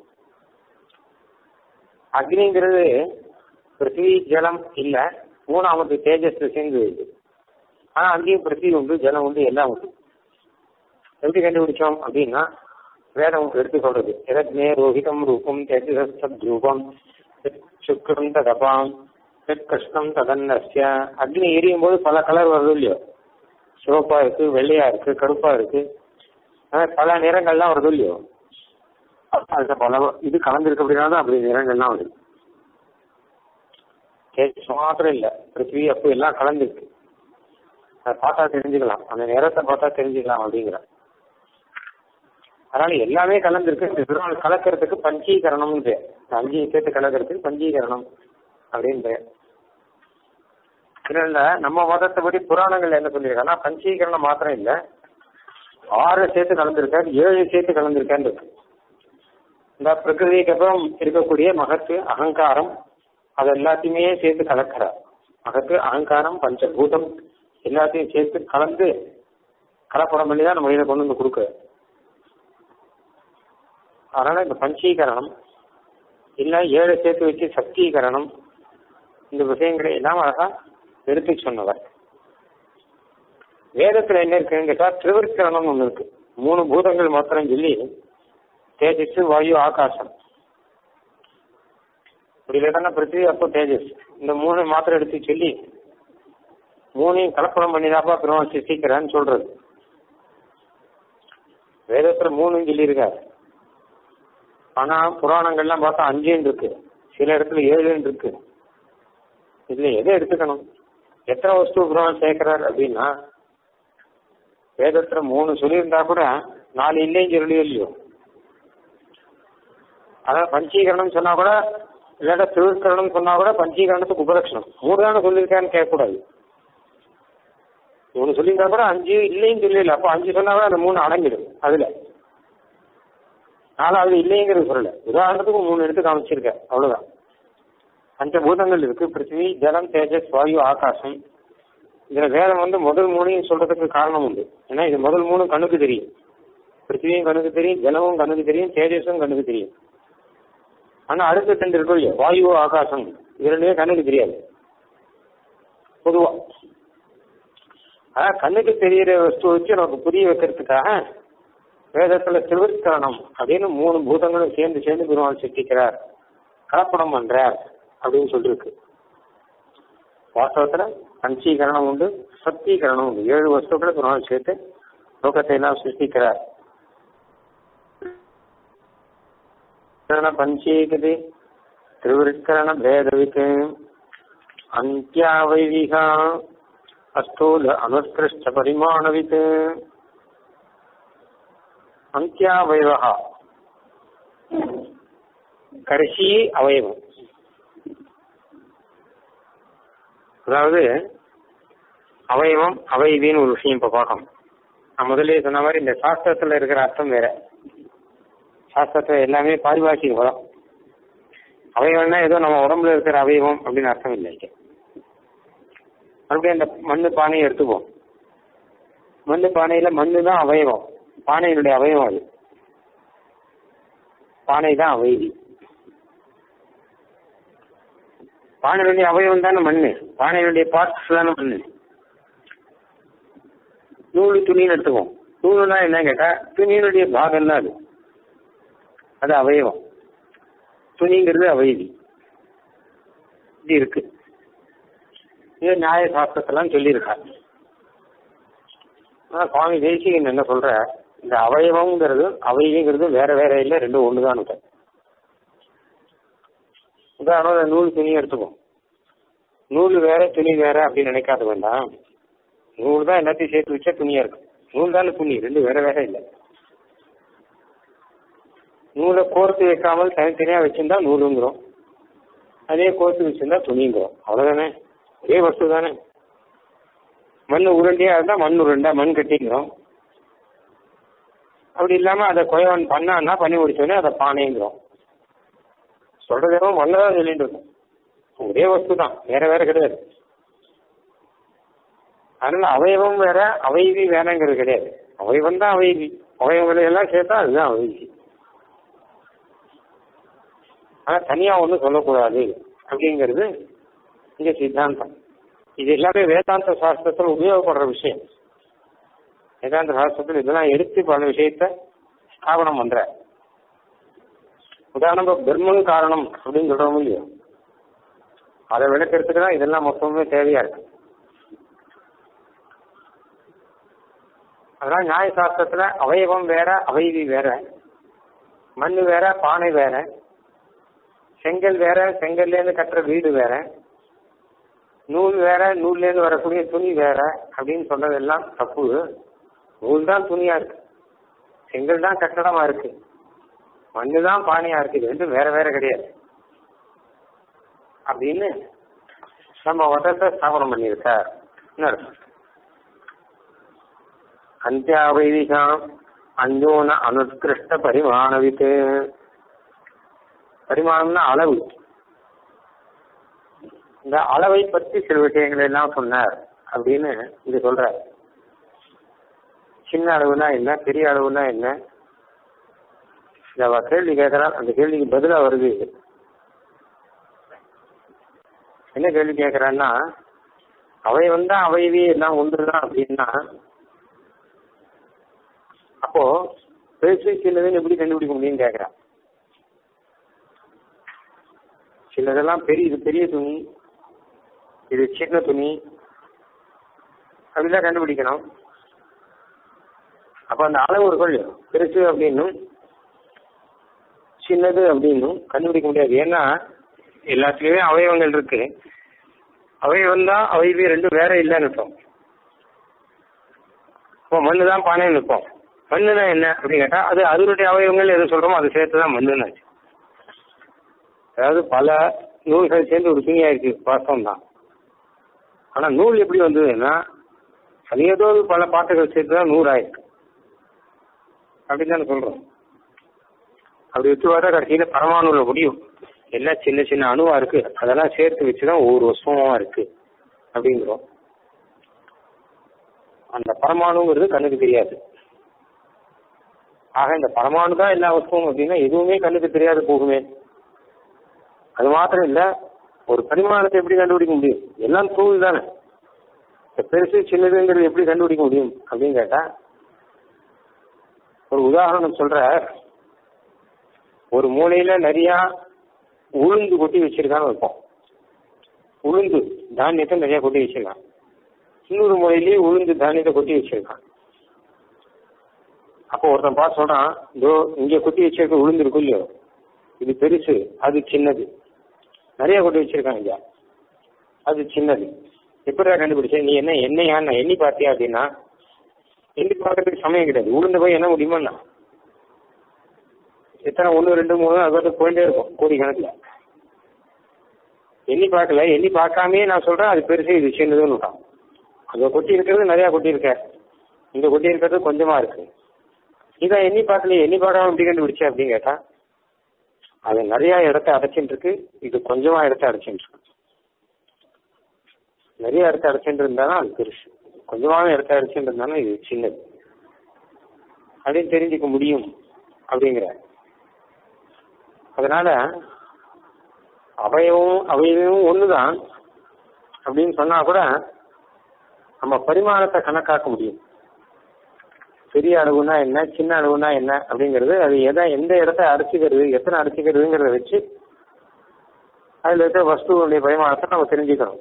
அக்னிங்கிறது பிருத்திவி ஜலம் இல்ல மூணாவது தேஜஸ் சேர்ந்து இருக்கு ஆனா அங்கேயும் பிருத்திவி உண்டு ஜலம் உண்டு எல்லாம் உண்டு எப்படி கண்டுபிடிச்சோம் அப்படின்னா வேதம் எடுத்து சொல்றது எதக்னே ரோஹிதம் ரூபம் தேஜசத் ரூபம் சுக்ரம் ததபாம் கிருஷ்ணம் ததன்னஸ்ய அக்னி எரியும் போது பல கலர் வருது இல்லையோ சிவப்பா இருக்கு வெள்ளையா இருக்கு கருப்பா இருக்கு பல நிறங்கள்லாம் வருது இல்லையோ அது பல இது கலந்துருக்கு அப்படின்னா தான் அப்படி நிறங்கள்லாம் வருது தேஜஸ் மாத்திரம் இல்ல பிருத்திவி அப்போ எல்லாம் கலந்துருக்கு அதை பார்த்தா தெரிஞ்சுக்கலாம் அந்த நிறத்தை பார்த்தா தெரிஞ்சுக்கலாம் அப்படிங்கிற அதனால எல்லாமே கலந்துருக்கு இந்த திருநாள் கலக்கிறதுக்கு பஞ்சீகரணம் பேர் அஞ்சையும் சேர்த்து கலக்கிறதுக்கு பஞ்சீகரணம் அப்படின்னு பேர் இதுல நம்ம மதத்தை படி புராணங்கள் என்ன சொல்லியிருக்காங்கன்னா பஞ்சீகரணம் மாத்திரம் இல்ல ஆறு சேர்த்து கலந்துருக்காரு ஏழு சேர்த்து கலந்துருக்கான்னு இருக்கு இந்த பிரகிருதிக்கு அப்புறம் இருக்கக்கூடிய மகத்து அகங்காரம் அது எல்லாத்தையுமே சேர்த்து கலக்கிறார் மகத்து அகங்காரம் பஞ்சபூதம் எல்லாத்தையும் சேர்த்து கலந்து கலப்படம் பண்ணி தான் நம்ம இதை கொண்டு வந்து கொடுக்குற அதனால இந்த பஞ்சீகரணம் இல்ல ஏழு சேர்த்து வச்சு சக்தீகரணம் இந்த விஷயங்களை எல்லாம் அழகா எடுத்து சொன்னவர் வேதத்துல என்ன இருக்குன்னு கேட்டா திருவிற்கரணம் ஒண்ணு இருக்கு மூணு பூதங்கள் மாத்திரம் சொல்லி தேஜஸ் வாயு ஆகாசம் இப்படி இல்லைன்னா பிருத்திவி அப்போ தேஜஸ் இந்த மூணு மாத்திரம் எடுத்து சொல்லி மூணையும் கலப்படம் பண்ணிதாப்பா பெருமாள் சிருஷ்டிக்கிறான்னு சொல்றது வேதத்துல மூணும் சொல்லியிருக்காரு ஆனா புராணங்கள்லாம் பார்த்தா அஞ்சுன்னு இருக்கு சில இடத்துல ஏழுன்னு இருக்கு இதுல எதை எடுத்துக்கணும் எத்தனை வஸ்து புராணம் சேர்க்கிறார் அப்படின்னா வேதத்துல மூணு சொல்லியிருந்தா கூட நாலு இல்லைன்னு சொல்லி இல்லையோ அதான் பஞ்சீகரணம் சொன்னா கூட இல்லாட்டா திருவிற்கரணம் சொன்னா கூட பஞ்சீகரணத்துக்கு உபலட்சணம் மூணு தானே சொல்லியிருக்கான்னு கேட்கக்கூடாது மூணு சொல்லியிருந்தா கூட அஞ்சு இல்லைன்னு சொல்லல அப்போ அஞ்சு சொன்னா கூட அந்த மூணு அடங்கிடும் அதுல நாலாவது இல்லைங்கிறது சொல்லல உதாரணத்துக்கு மூணு எடுத்து காமிச்சிருக்க அவ்வளவுதான் பஞ்சபூதங்கள் இருக்கு பிருத்திவி ஜலம் தேஜஸ் வாயு ஆகாசம் இதுல வேதம் வந்து முதல் மூணையும் சொல்றதுக்கு காரணம் உண்டு ஏன்னா இது முதல் மூணு கண்ணுக்கு தெரியும் பிருத்திவியும் கண்ணுக்கு தெரியும் ஜலமும் கண்ணுக்கு தெரியும் தேஜஸும் கண்ணுக்கு தெரியும் ஆனா அடுத்த ரெண்டு இருக்கும் இல்லையா வாயு ஆகாசம் இது ரெண்டுமே கண்ணுக்கு தெரியாது பொதுவா அதான் கண்ணுக்கு தெரியிற வஸ்து வச்சு நமக்கு புரிய வைக்கிறதுக்காக வேதத்துல திருவிற்கரணம் அப்படின்னு மூணு பூதங்களும் சேர்ந்து சேர்ந்து பெருமாள் சிருஷ்டிக்கிறார் கலப்படம் பண்றார் அப்படின்னு சொல்லிருக்கு வாஸ்தவத்துல பஞ்சீகரணம் உண்டு சக்தீகரணம் உண்டு ஏழு வஸ்துக்களை பெருமாள் சேர்த்து லோகத்தை எல்லாம் சிருஷ்டிக்கிறார் பஞ்சீகதி திருவிற்கரண பேதவிக்கு அந்தியாவைவிகா அஸ்தூல அனுத்கிருஷ்ட பரிமாணவித் அந்தியாவயவா கடைசி அவயவம் அதாவது அவயவம் அவைவின்னு ஒரு விஷயம் இப்ப பார்க்கணும் நான் முதலே சொன்ன மாதிரி இந்த சாஸ்திரத்துல இருக்கிற அர்த்தம் வேற சாஸ்திரத்துல எல்லாமே பாரிபாஷிக பதம் அவயவம்னா ஏதோ நம்ம உடம்புல இருக்கிற அவயவம் அப்படின்னு அர்த்தம் இல்லை இங்க மறுபடியும் அந்த மண்ணு பானையை எடுத்துப்போம் மண்ணு பானையில மண்ணு தான் அவயவம் பானையினுடைய அவயவம் அது பானை தான் அவைதி பானையினுடைய அவயவம் தானே மண்ணு பானையினுடைய பார்ட்ஸ் தானே மண்ணு நூலு துணின்னு எடுத்துக்குவோம் நூலுனா என்ன கேட்டா துணியினுடைய பாகம் தான் அது அது அவயவம் துணிங்கிறது அவைதி இது இருக்கு இது நியாய சாஸ்திரத்தெல்லாம் சொல்லியிருக்காரு ஆனா சுவாமி தேசிகன் என்ன சொல்ற இந்த அவயவங்கிறது அவைங்கிறது வேற வேற இல்லை ரெண்டும் ஒண்ணுதான் உதாரணம் நூல் துணி எடுத்துக்கும் நூல் வேற துணி வேற அப்படின்னு நினைக்காத வேண்டாம் நூல் தான் எல்லாத்தையும் சேர்த்து வச்சா துணியா இருக்கு நூல் தானே துணி ரெண்டு வேற வேற இல்லை நூலை கோர்த்து வைக்காமல் தனித்தனியா வச்சிருந்தா நூலுங்கிறோம் அதே கோர்த்து வச்சிருந்தா துணிங்கிறோம் அவ்வளவுதானே ஒரே வஸ்து தானே மண் உருண்டையா இருந்தா மண் உருண்டை மண் கட்டிங்கிறோம் அப்படி இல்லாம அதை குயவன் பண்ணான்னா பண்ணி முடிச்சோடனே அதை பானைங்கிறோம் சொல்றது மண்ணதான் சொல்லிட்டு இருக்கும் ஒரே வஸ்து தான் வேற வேற கிடையாது அதனால அவயவம் வேற அவைவி வேறங்கிறது கிடையாது அவயவம் தான் அவைவி அவயவங்களை எல்லாம் சேர்த்தா அதுதான் அவைவி ஆனா தனியா ஒன்றும் சொல்லக்கூடாது அப்படிங்கிறது இங்க சித்தாந்தம் இது எல்லாமே வேதாந்த சாஸ்திரத்தில் உபயோகப்படுற விஷயம் வேதாந்த சாஸ்திரத்தில் இதெல்லாம் எடுத்து பல விஷயத்த ஸ்தாபனம் பண்ற உதாரணம் பிரம்மன் காரணம் அப்படின்னு சொல்றோம் இல்லையோ அதை விளக்கிறதுக்கு தான் இதெல்லாம் மொத்தமே தேவையா இருக்கு அதனால நியாய சாஸ்திரத்துல அவயவம் வேற அவைவி வேற மண் வேற பானை வேற செங்கல் வேற செங்கல்ல இருந்து கட்டுற வீடு வேற நூல் வேற நூல்ல இருந்து வரக்கூடிய துணி வேற அப்படின்னு சொன்னதெல்லாம் தப்பு நூல் தான் துணியா இருக்கு செங்கல் தான் கட்டடமா இருக்கு மண்ணு தான் பானையா இருக்கு இது ரெண்டும் வேற வேற கிடையாது அப்படின்னு நம்ம மதத்தை ஸ்தாபனம் பண்ணியிருக்கார் அர்த்தம் அந்தியாவைதிகாம் அஞ்சோன அனுத்கிருஷ்ட பரிமாணவித்து பரிமாணம்னா அளவு இந்த அளவை பற்றி சில விஷயங்களை எல்லாம் சொன்னார் அப்படின்னு இது சொல்றாரு சின்ன அளவுனா என்ன பெரிய அளவுனா என்ன அவ கேள்வி கேட்கறான் அந்த கேள்விக்கு பதிலா வருது என்ன கேள்வி கேட்கறான்னா அவை வந்தா அவைவே எல்லாம் ஒன்றுதான் அப்படின்னா அப்போ பெருசு சின்னதுன்னு எப்படி கண்டுபிடிக்க முடியும்னு கேட்கறான் சிலதெல்லாம் பெரிய இது பெரிய துணி இது சின்ன துணி அப்படிதான் கண்டுபிடிக்கணும் அப்ப அந்த அளவுகள் பெருசு அப்படின்னும் சின்னது அப்படின்னும் கண்டுபிடிக்க முடியாது ஏன்னா எல்லாத்துலயுமே அவயவங்கள் இருக்கு அவயவம் தான் அவைவே ரெண்டும் வேற இல்லைன்னு இருப்போம் இப்போ மண்ணு தான் பானைன்னு இருப்போம் மண்ணுனா என்ன அப்படின்னு கேட்டா அது அதனுடைய அவயவங்கள் எது சொல்றோமோ அது சேர்த்து தான் மண்ணுன்னு ஆச்சு அதாவது பல நூல்கள் சேர்ந்து ஒரு துணியா இருக்கு வாஸ்தவம் தான் ஆனா நூல் எப்படி வந்ததுன்னா அது ஏதோ ஒரு பல பாட்டுகள் சேர்த்து தான் நூறு ஆயிருக்கு அப்படின்னு தானே சொல்றோம் அப்படி வச்சு வர கடைசியில பரமாணுல முடியும் எல்லாம் சின்ன சின்ன அணுவா இருக்கு அதெல்லாம் சேர்த்து வச்சுதான் ஒவ்வொரு வஸ்துவமா இருக்கு அப்படிங்கிறோம் அந்த பரமாணுங்கிறது கண்ணுக்கு தெரியாது ஆக இந்த பரமாணு தான் எல்லா வஸ்துவும் அப்படின்னா எதுவுமே கண்ணுக்கு தெரியாது போகுமே அது மாத்திரம் இல்ல ஒரு பரிமாணத்தை எப்படி கண்டுபிடிக்க முடியும் எல்லாம் தூள் தானே இந்த பெருசு சின்னதுங்கிறது எப்படி கண்டுபிடிக்க முடியும் அப்படின்னு கேட்டா ஒரு உதாரணம் சொல்ற ஒரு மூலையில நிறைய உளுந்து கொட்டி வச்சிருக்கான்னு வைப்போம் உளுந்து தானியத்தை நிறைய கொட்டி வச்சிருக்கான் இன்னொரு மூலையிலேயே உளுந்து தானியத்தை கொட்டி வச்சிருக்கான் அப்போ ஒருத்தன் பார்த்து சொல்றான் இதோ இங்க கொட்டி வச்சிருக்க உளுந்து இருக்கும் இல்லையோ இது பெருசு அது சின்னது நிறைய கொட்டி வச்சிருக்கான் ஐயா அது சின்னது எப்படிடா கண்டுபிடிச்ச நீ என்ன என்னையா நான் எண்ணி பார்த்தியா அப்படின்னா எண்ணி பார்க்கறதுக்கு சமயம் கிடையாது உளுந்து போய் என்ன முடியுமா எத்தனை ஒன்று ரெண்டு மூணு அது வந்து போயிட்டே இருக்கும் கோடி கணக்கில் எண்ணி பார்க்கல எண்ணி பார்க்காமே நான் சொல்றேன் அது பெருசு இது சின்னதுன்னு விட்டான் அங்க கொட்டி இருக்கிறது நிறைய கொட்டி இருக்க இங்க கொட்டி இருக்கிறது கொஞ்சமா இருக்கு இதான் எண்ணி பார்க்கல எண்ணி பார்க்காம எப்படி கண்டுபிடிச்ச அப்படின்னு கேட்டா அது நிறைய இடத்த அடைச்சிட்டு இருக்கு இது கொஞ்சமா இடத்த அடைச்சிட்டு இருக்கு நிறைய இடத்த அடைச்சிட்டு இருந்தாலும் அது பெருசு கொஞ்சமான இடத்த அடைச்சிட்டு இருந்தாலும் இது சின்னது அப்படின்னு தெரிஞ்சுக்க முடியும் அப்படிங்கிற அதனால அவயவும் அவயவும் ஒண்ணுதான் அப்படின்னு சொன்னா கூட நம்ம பரிமாணத்தை கணக்காக்க முடியும் பெரிய அளவுனா என்ன சின்ன அளவுனா என்ன அப்படிங்கிறது அது எதை எந்த இடத்த அடைச்சிக்கிறது எத்தனை அடைச்சிக்கிறதுங்கிறத வச்சு அதுல இருக்க வஸ்துவனுடைய பரிமாணத்தை நம்ம தெரிஞ்சுக்கணும்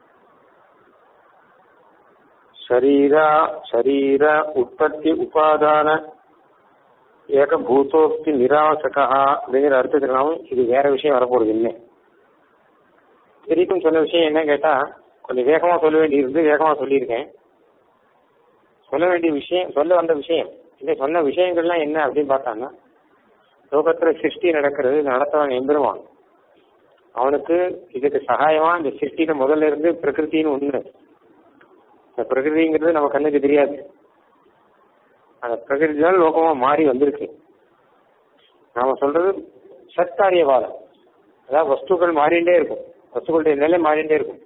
சரீரா சரீர உற்பத்தி உபாதான ஏக பூதோக்தி நிராசகா அப்படிங்கிற அர்த்தத்துக்கு நாம இது வேற விஷயம் வரப்போறது இல்லை தெரிக்கும் சொன்ன விஷயம் என்ன கேட்டா கொஞ்சம் வேகமா சொல்ல வேண்டியிருந்து வேகமா சொல்லியிருக்கேன் சொல்ல வேண்டிய விஷயம் சொல்ல வந்த விஷயம் இந்த சொன்ன விஷயங்கள்லாம் என்ன அப்படின்னு பார்த்தாங்கன்னா லோகத்துல சிருஷ்டி நடக்கிறது நடத்தவன் எம்பெருமான் அவனுக்கு இதுக்கு சகாயமா இந்த சிருஷ்டியில முதல்ல இருந்து பிரகிருத்தின்னு ஒண்ணு இந்த பிரகிருதிங்கிறது நம்ம கண்ணுக்கு தெரியாது அந்த பிரகிருதி தான் லோகமா மாறி வந்திருக்கு நாம சொல்றது சத்காரியவாதம் அதாவது வஸ்துக்கள் மாறிண்டே இருக்கும் வஸ்துக்களுடைய நிலை மாறிண்டே இருக்கும்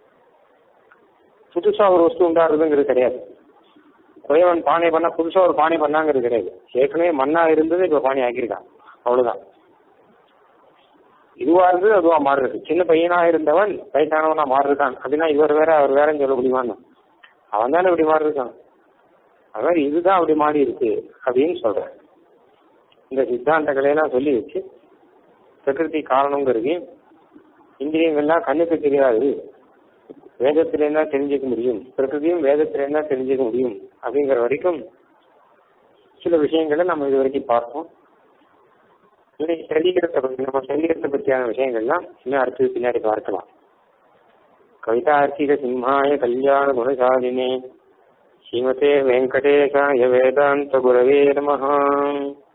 புதுசா ஒரு வஸ்து உண்டாடுறதுங்கிறது கிடையாது குயவன் பானை பண்ணா புதுசா ஒரு பானை பண்ணாங்கிறது கிடையாது ஏற்கனவே மண்ணா இருந்தது இப்ப பானை ஆக்கியிருக்கான் அவ்வளவுதான் இதுவா இருந்தது அதுவா மாறுறது சின்ன பையனா இருந்தவன் வயசானவனா மாறிருக்கான் அப்படின்னா இவர் வேற அவர் வேறன்னு சொல்ல முடியுமான்னு அவன் தானே இப்படி மாறிருக்கான் அது மாதிரி இதுதான் அப்படி மாறி இருக்கு அப்படின்னு சொல்றேன் இந்த சித்தாந்தங்களை எல்லாம் சொல்லி வச்சு பிரகிருதி காரணங்கிறது இந்திரியங்கள்லாம் கண்ணுக்கு தெரியாது வேதத்துல என்ன தெரிஞ்சுக்க முடியும் பிரகிருதியும் வேதத்துல என்ன தெரிஞ்சுக்க முடியும் அப்படிங்கிற வரைக்கும் சில விஷயங்களை நம்ம இது வரைக்கும் பார்த்தோம் இன்னைக்கு சரீரத்தை பற்றி நம்ம சரீரத்தை பற்றியான விஷயங்கள்லாம் இன்னும் அடுத்தது பின்னாடி பார்க்கலாம் कवितार्किकसिंहाय कल्याणगुणशालिने श्रीमते वेङ्कटेशाय वेदान्तगुरवे नमः